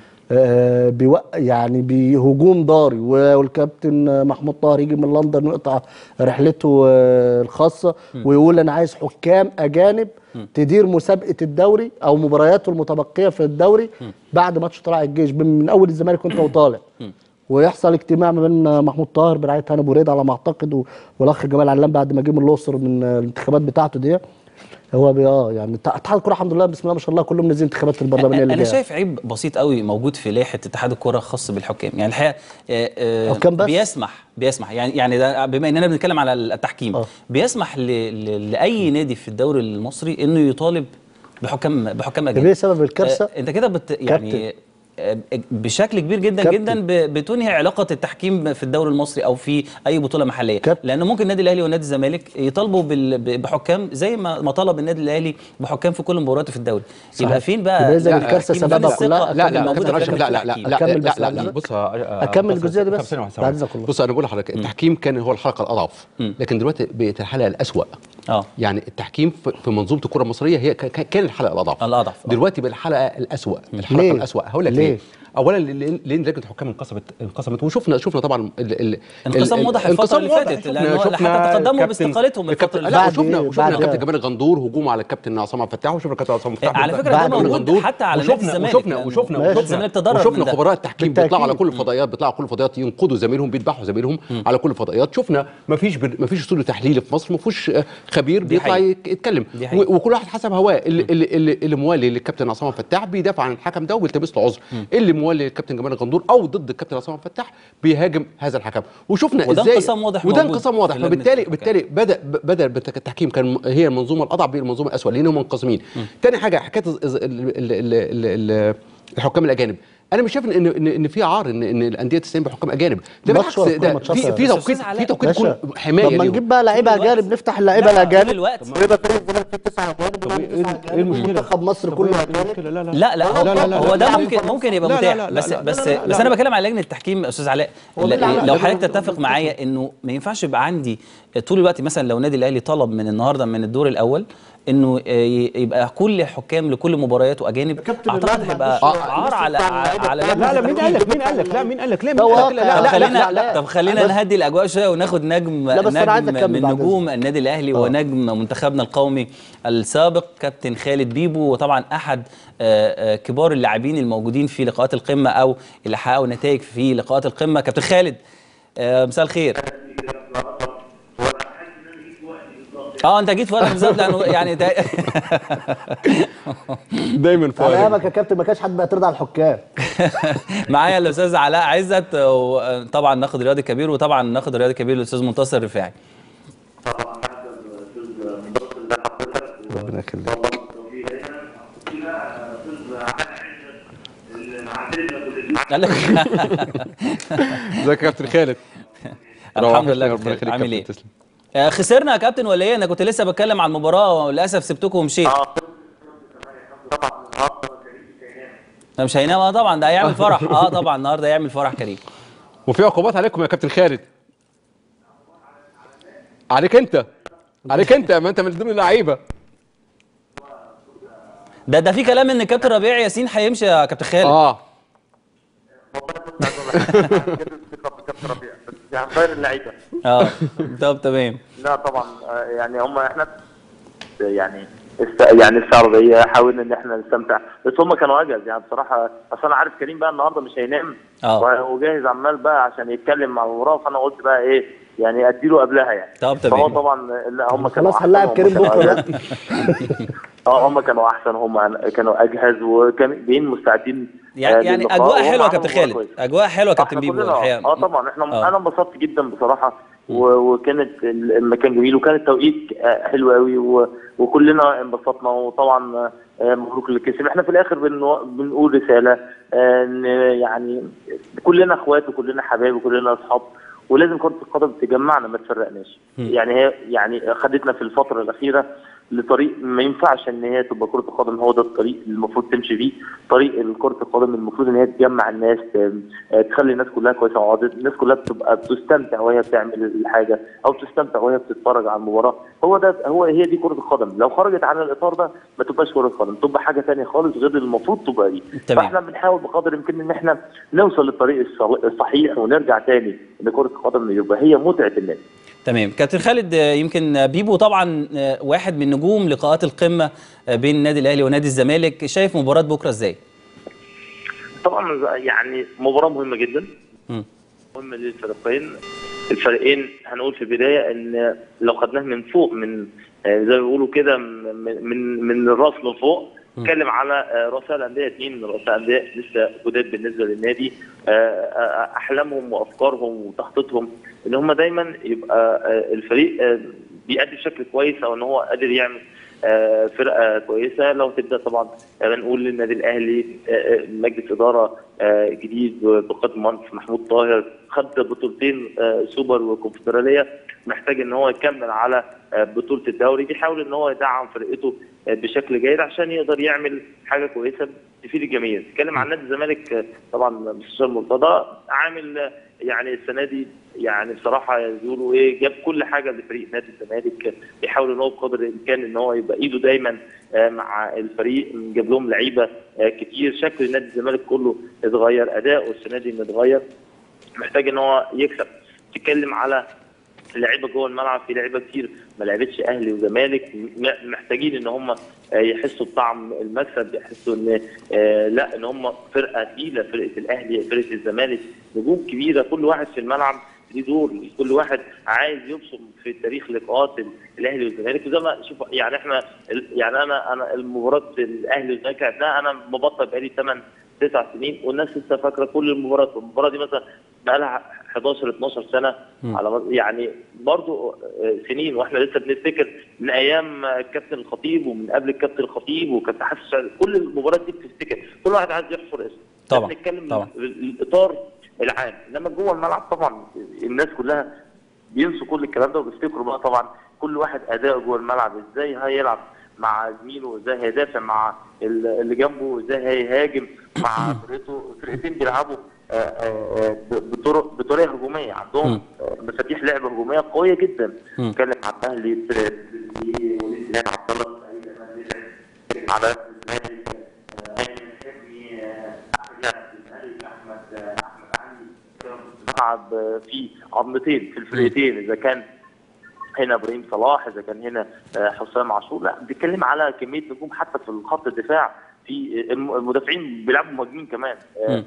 C: آه، بيوق يعني بهجوم ضاري والكابتن محمود طاهر يجي من لندن ويقطع رحلته آه، الخاصه ويقول انا عايز حكام اجانب تدير مسابقه الدوري او مبارياته المتبقيه في الدوري بعد ماتش طلائع الجيش من من اول الزمالك وانت وطالع ويحصل اجتماع ما بين محمود طاهر برعايه هاني ابو ريد على ما اعتقد و- والاخ جمال علام بعد ما جه من الاقصر من الانتخابات بتاعته دي هو بي اه يعني اتحاد الكوره الحمد لله بسم الله ما شاء الله كلهم نازلين انتخابات البرلمانيه اللي
A: انا
C: جايه
A: شايف عيب بسيط قوي موجود في لائحه اتحاد الكره خاص بالحكام يعني الحقيقه آه، آه،
C: حكام بس؟
A: بيسمح بيسمح يعني يعني ده بما اننا بنتكلم على التحكيم
C: آه.
A: بيسمح ل... ل... لاي نادي في الدوري المصري انه يطالب بحكام بحكام اجانب
C: ايه سبب الكارثه؟
A: آه، انت كده بت يعني آه، بشكل كبير جدا
C: كابتن.
A: جدا ب- بتنهي علاقه التحكيم في الدوري المصري او في اي بطوله محليه
C: كابتن.
A: لان ممكن النادي الاهلي والنادي الزمالك يطالبوا بال- ب- بحكام زي ما ما طلب النادي الاهلي بحكام في كل مباراته في الدوري يبقى فين بقى
C: يبقى إذا
A: لا،
C: الكارثة
A: التحكيم
C: سببها
A: فين
C: كلها-
A: الثقة
B: لا لا
A: الموجودة
B: كابتن
A: في
B: اشرف لا لا لا
A: التحكيم؟
B: لا
C: أكمل
B: لا
C: بس
B: لا
C: بعد
B: لا
C: إذنك.
B: بص آه،
C: أكمل
B: بص-
C: الجزئية دي
B: طب
C: بس.
B: ثانية واحدة، ثانية
C: بعد
B: واحدة.
C: إذنك والله.
B: بص انا بقول لحضرتك التحكيم كان هو الحلقه الاضعف لكن دلوقتي بقت الحلقه الاسوأ
A: اه
B: يعني التحكيم في في منظومه الكره المصريه هي ك- ك- كان الحلقه الاضعف
A: الأضعف، آه.
B: دلوقتي بقى الحلقه الاسوأ الحلقه
C: ليه؟
B: الاسوأ هقول لك
C: ليه؟
B: ليه اولا لان لأن لجنه الحكام انقسمت انقسمت وشفنا شفنا طبعا ال ال
A: انقسام
B: ال-
A: واضح الفترة
B: انقسام
A: اللي
B: واضح.
A: فاتت،
B: شفنا-
A: لأنه
B: شفنا
A: حتى تقدموا
B: كابتن-
A: باستقالتهم الفترة
B: الكابتن-
A: اللي
B: لا
C: فاتت.
B: وشفنا
C: بعد
B: وشفنا
C: إيه؟
B: كابتن جمال الغندور هجوم على الكابتن عصام عبد الفتاح وشفنا كابتن عصام عبد الفتاح
A: على فكرة ده
B: بعد
A: موجود
B: الغندور.
A: حتى على نادي
B: وشفنا
A: الزمالك،
B: وشفنا
A: لأنه
B: وشفنا
C: نادي
B: وشفنا
A: الزمالك تضرر
B: وشفنا
A: من ده.
B: خبراء التحكيم
C: بالتأكيد.
B: بيطلعوا على كل الفضائيات بيطلعوا على كل الفضائيات ينقدوا زميلهم بيذبحوا زميلهم على كل الفضائيات شفنا ما فيش ما فيش استوديو تحليلي في مصر ما فيهوش آه، خبير بيطلع
A: حقيقة.
B: يك- يتكلم
A: دي حقيقة.
B: و- وكل واحد حسب هواه اللي اللي اللي, اللي موالي للكابتن عصام فتاح بيدافع عن الحكم ده وبيلتمس له عذر اللي موالي الكابتن جمال الغندور او ضد الكابتن عصام عبد الفتاح بيهاجم هذا الحكم وشفنا
A: وده
B: ازاي
A: انقسام واضح
B: وده
A: موجود
B: انقسام واضح
A: في لجنة
B: فبالتالي
A: الحكام.
B: بالتالي بدا بدا بت- التحكيم كان م- هي المنظومه الاضعف بين المنظومه الاسوء لانهم منقسمين تاني حاجه حكايه ال- ال- ال- ال- ال- الحكام الاجانب انا مش شايف ان ان ان في عار ان ان الانديه تستعين بحكام اجانب ده
C: ماتش
B: بالعكس
C: ورا
B: ده
C: ماتشات
B: في في
C: يا
B: توقيت
A: أستاذ علاء.
B: في توقيت
C: باشا،
B: يكون حمايه
C: طب ما
B: ليهم.
C: نجيب بقى لعيبه
A: طول الوقت.
C: اجانب نفتح
A: لا،
C: اللعيبه
A: طول
C: الاجانب
A: الوقت.
C: ويبقى فريق الزمالك فيه تسعه اجانب
B: طب
C: ولا
B: ايه
C: تسعة
B: إيه المشكله
C: منتخب مصر
B: طب
C: كله
B: إيه
C: اجانب
B: المشكله لا لا
A: لا لا
C: لا،
A: هو,
C: لا، لا،
A: هو
C: لا،
A: ده
C: لا،
A: ممكن
C: لا،
A: ممكن يبقى
B: لا، لا،
A: متاح
B: لا، لا،
A: بس
B: لا،
A: بس
B: لا، لا،
A: بس
B: لا.
A: انا بتكلم على لجنه التحكيم يا استاذ علاء
C: هو
A: لا-
C: ده اللي
A: لو
C: عمله.
A: حضرتك تتفق معايا انه ما ينفعش يبقى عندي طول الوقت مثلا لو النادي الاهلي طلب من النهارده من الدور الاول انه آه، ي- يبقى كل حكام لكل مبارياته اجانب
C: كابتن
A: اعتقد
C: اللاعب ما
A: هيبقى
C: عندوش-
A: عار على
C: عندوش
A: على
C: لعيبة.
B: لا لا مين قال لك مين قال لك لا مين قال لك ليه
C: ده
B: مين قال لك
C: واقع.
B: لا
A: طب
B: لا لا
A: خلينا
C: لا، لا.
A: طب خلينا
C: بس-
A: نهدي الاجواء شويه وناخد نجم
C: لا، بس أنا عايز
A: نجم
C: أكمل
A: من
C: بعد
A: نجوم النادي الاهلي
C: آه.
A: ونجم منتخبنا القومي السابق كابتن خالد بيبو وطبعا احد آه، آه، كبار اللاعبين الموجودين في لقاءات القمه او اللي حققوا نتائج في لقاءات القمه كابتن خالد آه، مساء الخير اه انت جيت في وقت بالظبط لانه يعني تا-
B: دايما
C: على
B: فوق
C: ايامك يا كابتن ما كانش حد بيعترض على الحكام
A: معايا الاستاذ علاء عزت وطبعا ناخد رياضي كبير وطبعا ناخد رياضي كبير الاستاذ منتصر رفاعي
B: ربنا يخليك
A: قال لك
B: ازيك يا كابتن خالد
A: الحمد لله
B: ربنا
A: بخير
B: يخليك
A: عامل
B: كابتن،
A: ايه
B: تسلم.
A: آه، خسرنا يا كابتن ولا ايه انا كنت لسه بتكلم عن المباراه وللاسف سبتكم ومشيت ده مش هينام اه طبعا ده هيعمل فرح اه طبعا النهارده هيعمل فرح كريم
B: وفي عقوبات عليكم يا كابتن خالد عليك انت عليك انت ما انت من ضمن اللعيبه
A: ده ده في كلام ان كابتن ربيع ياسين هيمشي يا كابتن خالد
B: اه
E: كابتن ربيع بس يعني غير اللعيبه
A: اه طب تمام
E: لا طبعا آه، يعني هم احنا يعني است... يعني السعوديه حاولنا ان احنا نستمتع بس هم كانوا اجل يعني بصراحه اصل انا عارف كريم بقى النهارده مش هينام
A: اه.
E: و- وجاهز عمال بقى عشان يتكلم مع المباراه فانا قلت بقى ايه يعني اديله قبلها يعني
A: طب
E: فهو
A: تمام
E: طبعا لا هم كانوا
C: خلاص
E: أحسن،
C: هنلاعب
E: هم
C: كريم
E: كانوا
C: بكره
E: أجل.
C: بقى.
E: اه هم كانوا احسن هم كانوا اجهز وكانوا جايين مستعدين آه،
A: يعني يعني
E: للقاء،
A: اجواء
E: وهم
A: حلوه يا
E: عملوا
A: كابتن
E: مباراة
A: خالد
E: كويسة.
A: اجواء حلوه يا كابتن
E: احنا
A: بيبو
E: كلنا
A: الحقيقه
E: اه طبعا احنا
A: آه.
E: انا انبسطت جدا بصراحه و- وكانت ال- المكان جميل وكان التوقيت آه، حلو قوي و- وكلنا انبسطنا وطبعا آه، مبروك اللي كسب احنا في الاخر بنو- بنقول رساله آه، ان يعني كلنا اخوات وكلنا حبايب وكلنا اصحاب ولازم كره القدم تجمعنا ما تفرقناش يعني هي يعني خدتنا في الفتره الاخيره لطريق ما ينفعش ان هي تبقى كره القدم هو ده الطريق اللي المفروض تمشي فيه طريق كره القدم المفروض ان هي تجمع الناس ت- آه، تخلي الناس كلها كويسه وعاضد الناس كلها بتبقى بتستمتع وهي بتعمل الحاجه او بتستمتع وهي بتتفرج على المباراه هو ده هو هي دي كره القدم لو خرجت عن الاطار ده ما تبقاش كره قدم تبقى حاجه ثانيه خالص غير اللي المفروض تبقى دي
A: تمام.
E: فاحنا بنحاول بقدر الامكان ان احنا نوصل للطريق الص- الصحيح ونرجع تاني ان كره القدم يبقى هي متعه الناس
A: تمام كابتن خالد آه، يمكن آه، بيبو طبعا آه، واحد من نجوم لقاءات القمه آه، بين النادي الاهلي ونادي الزمالك شايف مباراه بكره ازاي
E: طبعا يعني مباراه مهمه جدا
A: مم.
E: مهمه للفريقين الفريقين هنقول في البدايه ان لو خدناه من فوق من آه، زي ما بيقولوا كده من من من الراس لفوق نتكلم على آه، رؤساء الانديه اثنين من رؤساء الانديه لسه جداد بالنسبه للنادي آه، آه، احلامهم وافكارهم وتخطيطهم ان هم دايما يبقى آه، الفريق آه، بيأدي بشكل كويس او ان هو قادر يعمل آه، فرقه كويسه لو تبدا طبعا آه، نقول للنادي الاهلي آه، آه، مجلس اداره آه، جديد بقياده المهندس محمود طاهر خد بطولتين آه، سوبر وكونفدراليه محتاج ان هو يكمل على آه، بطوله الدوري بيحاول ان هو يدعم فرقته آه، بشكل جيد عشان يقدر يعمل حاجه كويسه تفيد الجميع نتكلم عن نادي الزمالك آه، طبعا مستشار مرتضى عامل آه، يعني السنه دي يعني بصراحه بيقولوا ايه جاب كل حاجه لفريق نادي الزمالك بيحاول ان هو بقدر الامكان ان هو يبقى ايده دايما آه، مع الفريق جاب لهم لعيبه آه، كتير شكل نادي الزمالك كله اتغير اداؤه السنه دي متغير محتاج ان هو يكسب تتكلم على لعيبه جوه الملعب في لعيبه كتير ما لعبتش اهلي وزمالك م- محتاجين ان هم آه، يحسوا بطعم المكسب يحسوا ان آه، لا ان هم فرقه تقيله فرقه الاهلي فرقه الزمالك نجوم كبيره كل واحد في الملعب ليه دور كل واحد عايز يبصم في تاريخ لقاءات ال- الاهلي والزمالك وزي ما شوف يعني احنا ال- يعني انا انا المباراه الاهلي والزمالك لعبناها انا مبطل بقالي 8 9 سنين والناس لسه فاكره كل المباريات المباراه دي مثلا بقى لها 11 12 سنه على مر- يعني برضو آه، سنين واحنا لسه بنفتكر من ايام آه، الكابتن الخطيب ومن قبل الكابتن الخطيب وكابتن حسن السعيد كل المباريات دي بتفتكر كل واحد عايز يحفر اسم
A: طبعاً،
E: بنتكلم
A: طبعاً.
E: الاطار العام انما جوه الملعب طبعا الناس كلها بينسوا كل الكلام ده وبيفتكروا بقى طبعا كل واحد اداؤه جوه الملعب ازاي هيلعب مع زميله ازاي هيدافع مع ال- اللي جنبه ازاي هيهاجم مع فرقته الفرقتين بيلعبوا آه، آه، آه، ب- بطرق بطريقه هجوميه عندهم آه، مفاتيح لعب هجوميه قويه جدا نتكلم عن الاهلي وليد سليمان عبد الله السعيد، على الزمالك آه، أيمن حلمي، آه، احمد ياسر، احمد آه، احمد علي ملعب آه، فيه عظمتين في الفرقتين اذا كان هنا ابراهيم صلاح اذا كان هنا آه، حسام عاشور لا بنتكلم على كميه نجوم حتى في خط الدفاع في الم- المدافعين بيلعبوا مهاجمين كمان آه،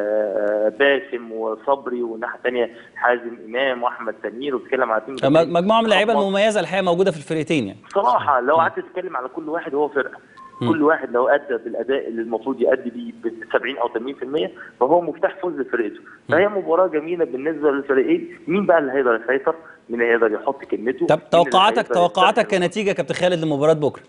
E: آه، باسم وصبري والناحيه الثانيه حازم امام واحمد سمير وبتتكلم على تيم
A: م- مجموعه من اللعيبه
E: خط
A: المميزه الحقيقه موجوده في الفرقتين يعني
E: بصراحه لو قعدت تتكلم على كل واحد هو فرقه كل واحد لو ادى بالاداء اللي المفروض يادي بيه ب 70 او 80% فهو مفتاح فوز لفرقته فهي مباراه جميله بالنسبه للفريقين مين بقى اللي هيقدر يسيطر مين اللي هيقدر يحط كلمته
A: طب
E: مين اللي
A: توقعاتك
E: هيقدر
A: توقعاتك
E: يستخدم
A: كنتيجه كابتن خالد لمباراه بكره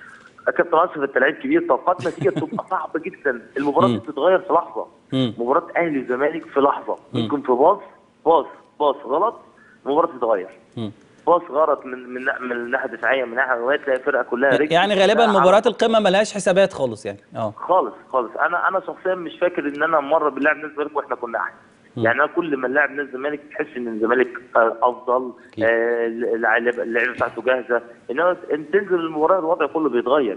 E: كابتن اشرف انت لعيب كبير توقعات نتيجه بتبقى صعبه جدا المباراه دي بتتغير في لحظه
A: مم.
E: مباراه اهلي وزمالك في لحظه يمكن في باص باص باص غلط المباراه تتغير
A: مم.
E: باص غلط من من من الناحيه الدفاعيه من ناحيه الهجوميه تلاقي الفرقه كلها رجلت
A: يعني غالبا
E: كلها
A: مباراه
E: على-
A: القمه ملهاش حسابات خالص يعني اه
E: خالص خالص انا انا شخصيا مش فاكر ان انا مره بنلعب نادي الزمالك واحنا كنا احسن يعني انا كل ما نلعب نادي الزمالك تحس ان الزمالك آه، افضل
B: أكيد.
E: آه، اللعيبه اللعيبه بتاعته جاهزه انما انت تنزل المباراه الوضع كله بيتغير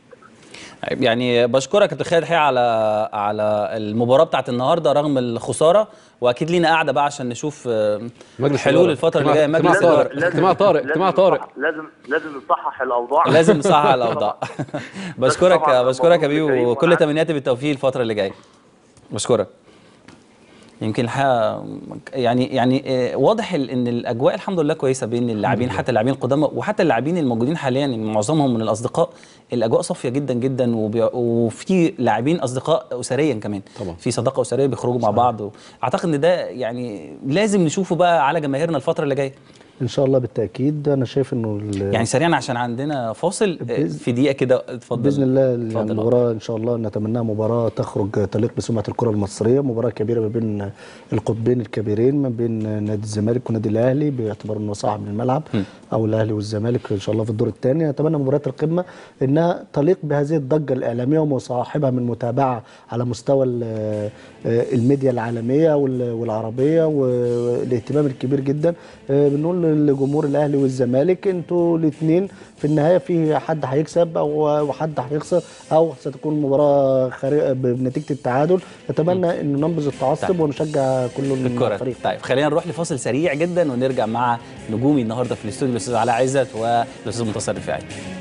A: يعني بشكرك يا كابتن خالد الحقيقه على على المباراه بتاعت النهارده رغم الخساره واكيد لينا قاعده بقى عشان نشوف آه،
B: مجلس
A: حلول
B: إدارة.
A: الفتره اللي جايه
B: اجتماع-
A: مجلس
B: اجتماع
A: اداره
B: طارئ. اجتماع طارئ
E: لازم
B: اجتماع طارئ
E: نصحح- لازم لازم نصحح الاوضاع
A: لازم نصحح على الاوضاع بشكرك
E: طبعاً
A: بشكرك يا
E: مبروك
A: بيبو
E: لكريم
A: وكل
E: وأنا
A: تمنياتي بالتوفيق الفتره اللي جايه بشكرك يمكن الحقيقه يعني يعني آه، واضح ال- ان الاجواء الحمد لله كويسه بين اللاعبين حتى اللاعبين القدامى وحتى اللاعبين الموجودين حاليا يعني معظمهم من الاصدقاء الاجواء صافيه جدا جدا وبي- وفي لاعبين اصدقاء اسريا كمان
B: طبعاً.
A: في صداقه اسريه بيخرجوا مع بعض اعتقد ان ده يعني لازم نشوفه بقى على جماهيرنا الفتره اللي جايه
C: ان شاء الله بالتاكيد انا شايف انه ال-
A: يعني سريعا عشان عندنا فاصل آه،
C: بإذن-
A: في دقيقه كده اتفضل
C: باذن الله يعني
A: اتفضل.
C: المباراه ان شاء الله نتمناها مباراه تخرج تليق بسمعه الكره المصريه مباراه كبيره ما بين القطبين الكبيرين ما بين نادي الزمالك ونادي الاهلي باعتبار انه صاحب الملعب او الاهلي والزمالك ان شاء الله في الدور الثاني نتمنى مباريات القمه انها تليق بهذه الضجه الاعلاميه ومصاحبها من متابعه على مستوى ال- الميديا العالميه وال- والعربيه والاهتمام الكبير جدا آه، بنقول لجمهور الاهلي والزمالك انتوا الاثنين في النهايه في حد هيكسب او وحد هيخسر او ستكون مباراه خارج بنتيجه التعادل نتمنى انه ننبذ التعصب
A: طيب.
C: ونشجع كل
A: الكرة
C: الفريق
A: طيب خلينا نروح لفاصل سريع جدا ونرجع مع نجومي النهارده في الاستوديو الاستاذ علاء عزت والاستاذ منتصر رفاعي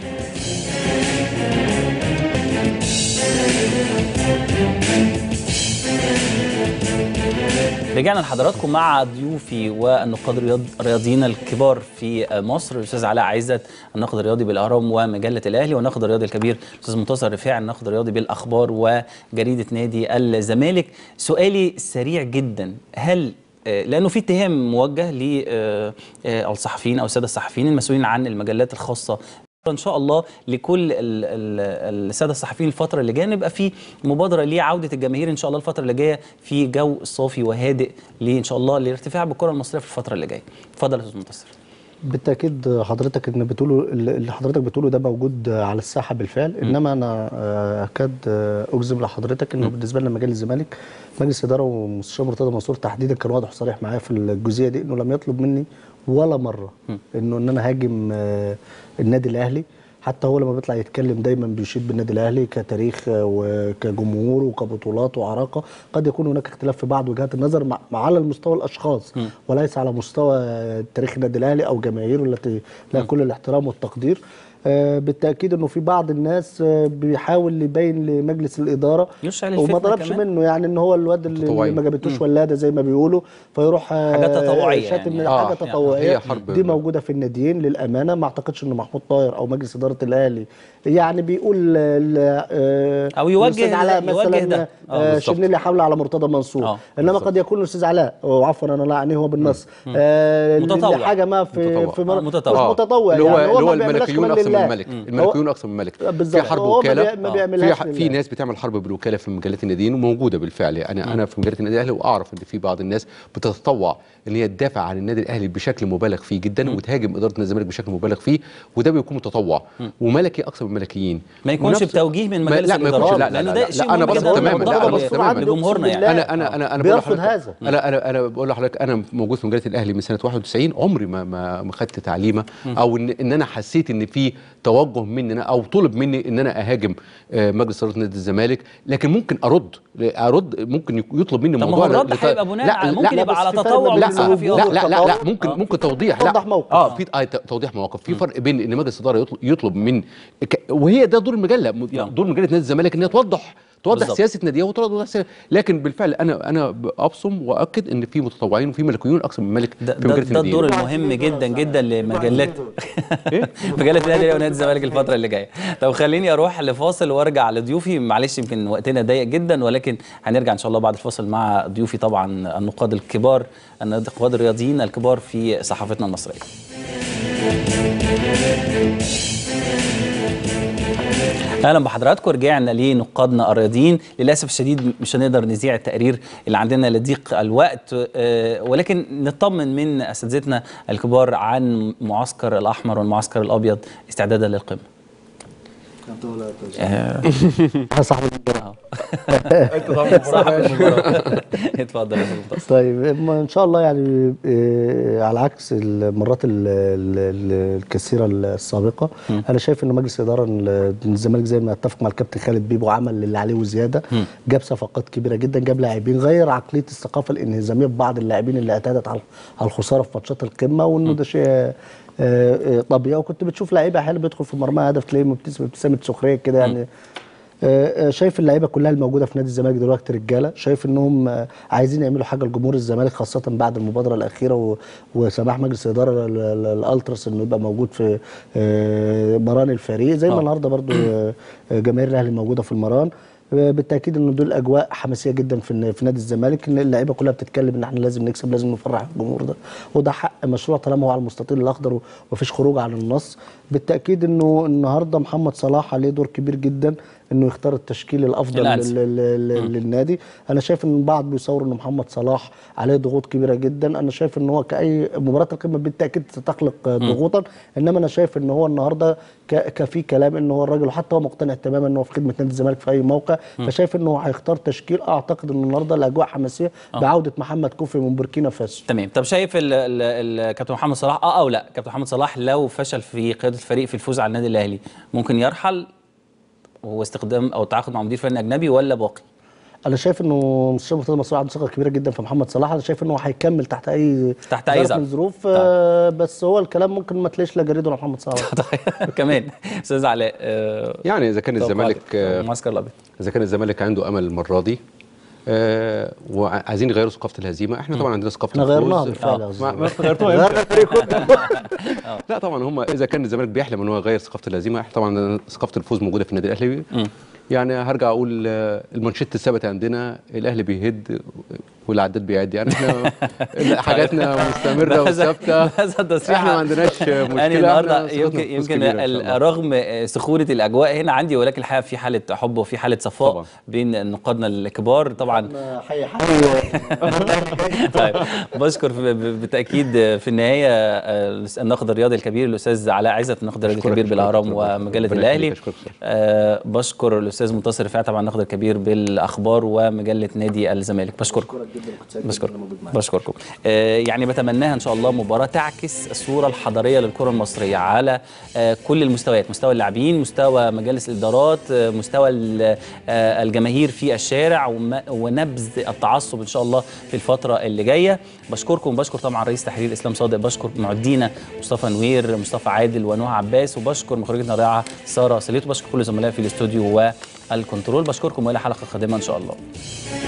A: رجعنا لحضراتكم مع ضيوفي والنقاد الرياض- الرياضيين الكبار في مصر الاستاذ علاء عزت الناقد الرياضي بالاهرام ومجله الاهلي والناقد الرياضي الكبير الاستاذ منتصر رفاعي الناقد الرياضي بالاخبار وجريده نادي الزمالك سؤالي سريع جدا هل آه، لانه في اتهام موجه للصحفيين او الساده الصحفيين المسؤولين عن المجلات الخاصه ان شاء الله لكل ال- ال- الساده الصحفيين الفتره اللي جايه نبقى في مبادره لعوده الجماهير ان شاء الله الفتره اللي جايه في جو صافي وهادئ ليه ان شاء الله للارتفاع بالكره المصريه في الفتره اللي جايه اتفضل يا استاذ منتصر
C: بالتاكيد حضرتك ان بتقوله اللي حضرتك بتقوله ده موجود على الساحه بالفعل انما انا آه، اكاد آه، اجزم لحضرتك انه بالنسبه لنا مجال الزمالك مجلس اداره ومستشار مرتضى منصور تحديدا كان واضح وصريح معايا في الجزئيه دي انه لم يطلب مني ولا مره انه ان انا هاجم آه، النادي الاهلي حتى هو لما بيطلع يتكلم دايما بيشيد بالنادي الاهلي كتاريخ آه، وكجمهور وكبطولات وعراقه قد يكون هناك اختلاف في بعض وجهات النظر مع مع- على المستوى الاشخاص وليس على مستوى آه، تاريخ النادي الاهلي او جماهيره التي لها كل الاحترام والتقدير آه، بالتاكيد انه في بعض الناس آه، بيحاول يبين لمجلس الاداره
A: يشعل
C: وما
A: الفتنة
C: طلبش
A: كمان.
C: منه يعني ان هو الواد اللي
B: تطوعي.
C: ما جابتوش ولاده زي ما بيقولوا فيروح آه،
A: حاجات تطوعية
C: شاتم
A: يعني.
C: حاجه
B: آه،
C: تطوعيه
B: هي حرب-
C: دي موجوده في الناديين للامانه ما اعتقدش ان محمود طاهر او مجلس اداره الاهلي يعني بيقول ل- آه،
A: أو يوجه-
C: الأستاذ علاء
A: يوجه
C: مثلا
A: ده. آه،
C: آه،
B: بالظبط.
C: شنيلي حمله على مرتضى منصور
A: آه،
C: انما قد يكون الاستاذ علاء وعفوا انا لا اعنيه هو بالنص آه،
A: متطوع.
C: حاجه ما في
B: متطوع.
C: في
A: آه،
C: مر-
A: متطوع.
C: مش متطوع
B: اللي هو
C: يعني
B: اللي هو
C: ما بيعملهاش
B: الملكيون
C: كمان
B: اقسم من
C: لله.
B: الملك
C: هو-
B: الملكيون اقسم من الملك
C: بالظبط.
B: في حرب
C: هو ما
B: وكاله
C: بي- ما
B: آه.
C: بيعملهاش
B: في, ح- في
C: لله.
B: ناس بتعمل حرب بالوكاله في مجلات الناديين وموجوده بالفعل انا انا في مجلات النادي الاهلي واعرف ان في بعض الناس بتتطوع ان هي تدافع عن النادي الاهلي بشكل مبالغ فيه جدا وتهاجم اداره نادي الزمالك بشكل مبالغ فيه وده بيكون متطوع وملكي اقسم من الملكيين
A: ما يكونش
B: ونفس-
A: بتوجيه من
B: ما-
A: مجلس
B: لا ما
A: الإدارات،
B: يكونش لا لا
A: لأنه
B: لا,
A: ده
B: لا,
A: شيء
B: لا انا
A: مهم
B: بصدق
A: جداً.
B: تماما
A: مرتضى
B: لا انا
A: منصور
B: بصدق
A: عامل
B: تماما
A: لجمهورنا يعني.
B: انا انا انا انا بقول
C: بيرفض
B: لحضرتك-
C: هذا.
B: انا انا انا بقول لحضرتك انا موجود في مجله الاهلي من سنه 91 عمري ما ما ما خدت تعليمه او ان ان انا حسيت ان في توجه مني أنا او طلب مني ان انا اهاجم آه، مجلس اداره نادي الزمالك لكن ممكن ارد ارد ممكن يك- يطلب مني
A: طب ما
B: موضوع
A: هو الرد
B: لت-
A: هيبقى بناء
B: لا،
A: على
B: لا،
A: ممكن
B: لا،
A: يبقى
C: بس
A: على
C: في فرق
A: تطوع
C: بين
B: لا
A: وممكن يبقى في
B: لا
A: أمور.
B: لا لا, لا ممكن
A: آه.
B: ممكن توضيح لا
C: توضح موقف.
B: اه في آه ت- توضيح مواقف في فرق بين ان مجلس الاداره يطلب, يطلب من ك- وهي ده دور المجله م-
A: نعم.
B: دور مجله نادي الزمالك ان هي توضح توضح
A: بالظبط.
B: سياسه ناديه وتوضح سياسة لكن بالفعل انا انا ابصم واكد ان في متطوعين وفي ملكيون اقسم من ملك
A: ده,
B: في
A: ده,
B: مجله
A: ده الدور
B: الناديين
A: المهم جدا جدا لمجلات مجلة النادي ونادي الزمالك الفترة اللي جاية طب خليني اروح لفاصل وارجع لضيوفي معلش يمكن وقتنا ضيق جدا ولكن هنرجع ان شاء الله بعد الفاصل مع ضيوفي طبعا النقاد الكبار النقاد الرياضيين الكبار في صحافتنا المصرية اهلا بحضراتكم رجعنا لنقادنا الرياضيين للاسف الشديد مش هنقدر نذيع التقرير اللي عندنا لضيق الوقت آه، ولكن نطمن من اساتذتنا الكبار عن معسكر الاحمر والمعسكر الابيض استعدادا للقمه آه،
C: صاحب المباراه
A: صاحب المباراه اتفضل يا أستاذ منتصر.
C: طيب ما ان شاء الله يعني آه، على عكس المرات ال- ال- ال- الكثيره السابقه انا شايف ان مجلس الاداره ال- الزمالك زي ما اتفق مع الكابتن خالد بيبو عمل اللي عليه وزياده جاب صفقات كبيره جدا جاب لاعبين غير عقليه الثقافه الانهزاميه ببعض اللاعبين اللي اعتادت على على الخساره في ماتشات القمه وانه ده شيء آه، آه، طبيعي وكنت بتشوف لعيبه احيانا بيدخل في مرمى هدف تلاقيه مبتسم ابتسامه سخريه كده يعني آه، آه، شايف اللعيبه كلها الموجوده في نادي الزمالك دلوقتي رجاله شايف انهم آه، عايزين يعملوا حاجه لجمهور الزمالك خاصه بعد المبادره الاخيره و- وسماح مجلس الاداره ل- ل- الالتراس انه يبقى موجود في آه، مران الفريق زي ما
A: آه.
C: النهارده برضو آه، آه، جماهير الاهلي موجوده في المران آه، بالتاكيد ان دول اجواء حماسيه جدا في الن- في نادي الزمالك ان اللعيبه كلها بتتكلم ان احنا لازم نكسب لازم نفرح الجمهور ده وده حق مشروع طالما هو على المستطيل الاخضر ومفيش خروج عن النص بالتاكيد انه النهارده محمد صلاح عليه دور كبير جدا انه يختار التشكيل الافضل
A: الأنسب.
C: لل- لل- لل- للنادي انا شايف ان البعض بيصور ان محمد صلاح عليه ضغوط كبيره جدا انا شايف ان هو كاي مباراه القمه بالتاكيد ستخلق ضغوطا انما انا شايف ان هو النهارده ك- كفي كلام ان هو الراجل وحتى هو مقتنع تماما ان هو في خدمه نادي الزمالك في اي موقع فشايف انه هيختار تشكيل اعتقد ان النهارده الاجواء حماسيه بعوده محمد كوفي من بوركينا فاسو
A: تمام طب شايف ال- ال- ال- كابتن محمد صلاح اه او لا كابتن محمد صلاح لو فشل في قياده الفريق في الفوز على النادي الاهلي ممكن يرحل وهو استخدام او التعاقد مع مدير فني اجنبي ولا باقي
C: انا شايف انه مستشار مرتضى منصور عنده ثقه كبيره جدا في محمد صلاح انا شايف انه هيكمل تحت اي
A: تحت أي
C: ظرف
A: ظرف.
C: من الظروف آه بس هو الكلام ممكن ما تلاقيش لا جريده ولا محمد صلاح
A: طيب كمان استاذ علاء آه،
B: يعني اذا كان الزمالك
A: توقعاتك
B: آه،
A: المعسكر الابيض
B: اذا كان الزمالك عنده امل المره دي آه وعايزين يغيروا ثقافه الهزيمه احنا طبعا عندنا ثقافه
C: احنا
B: الفوز.
C: غيرناها بالفعل
B: آه.
C: يا أستاذ.
B: ما- ما غيرتوها
C: غيرنا الفريق كله
B: لا طبعا هم اذا كان الزمالك بيحلم ان هو يغير ثقافه الهزيمه احنا طبعا ثقافه الفوز موجوده في النادي الاهلي يعني هرجع اقول آه، المانشيت الثابت عندنا الاهلي بيهد والعداد بيعد يعني احنا حاجاتنا مستمره
A: بهذا-
B: وثابته
A: بهذا التصريح
B: احنا ما عندناش مشكله
A: يعني النهارده
B: إحنا
A: يمكن
B: ثقتنا في فوز
A: يمكن
B: كبيرة إن شاء
A: ال-
B: الله.
A: رغم سخونه الاجواء هنا عندي ولكن الحقيقه في حاله حب وفي حاله صفاء
B: طبعا.
A: بين نقادنا الكبار طبعا
C: حي حي
A: طيب بشكر في- ب- بالتاكيد في النهايه آه، الناقد الرياضي الكبير الاستاذ علاء عزت الناقد الرياضي
B: أشكرك،
A: الكبير
B: أشكرك
A: بالاهرام
B: طبعاً.
A: ومجله
B: ربنا
A: الاهلي
B: يخليك، أشكرك بصراحة.
A: آه، بشكر الاستاذ منتصر رفاعي طبعا الناقد الكبير بالاخبار ومجله نادي الزمالك بشكركم بشكركم بشكركم آه يعني بتمناها ان شاء الله مباراه تعكس الصوره الحضاريه للكره المصريه على آه كل المستويات مستوى اللاعبين مستوى مجالس الادارات آه مستوى ال- آه الجماهير في الشارع وم- ونبذ التعصب ان شاء الله في الفتره اللي جايه بشكركم بشكر طبعا رئيس تحرير اسلام صادق بشكر معدينا مصطفى نوير مصطفى عادل ونوح عباس وبشكر مخرجتنا الرائعه ساره سليت وبشكر كل زملائي في الاستوديو والكنترول بشكركم والى حلقه قادمه ان شاء الله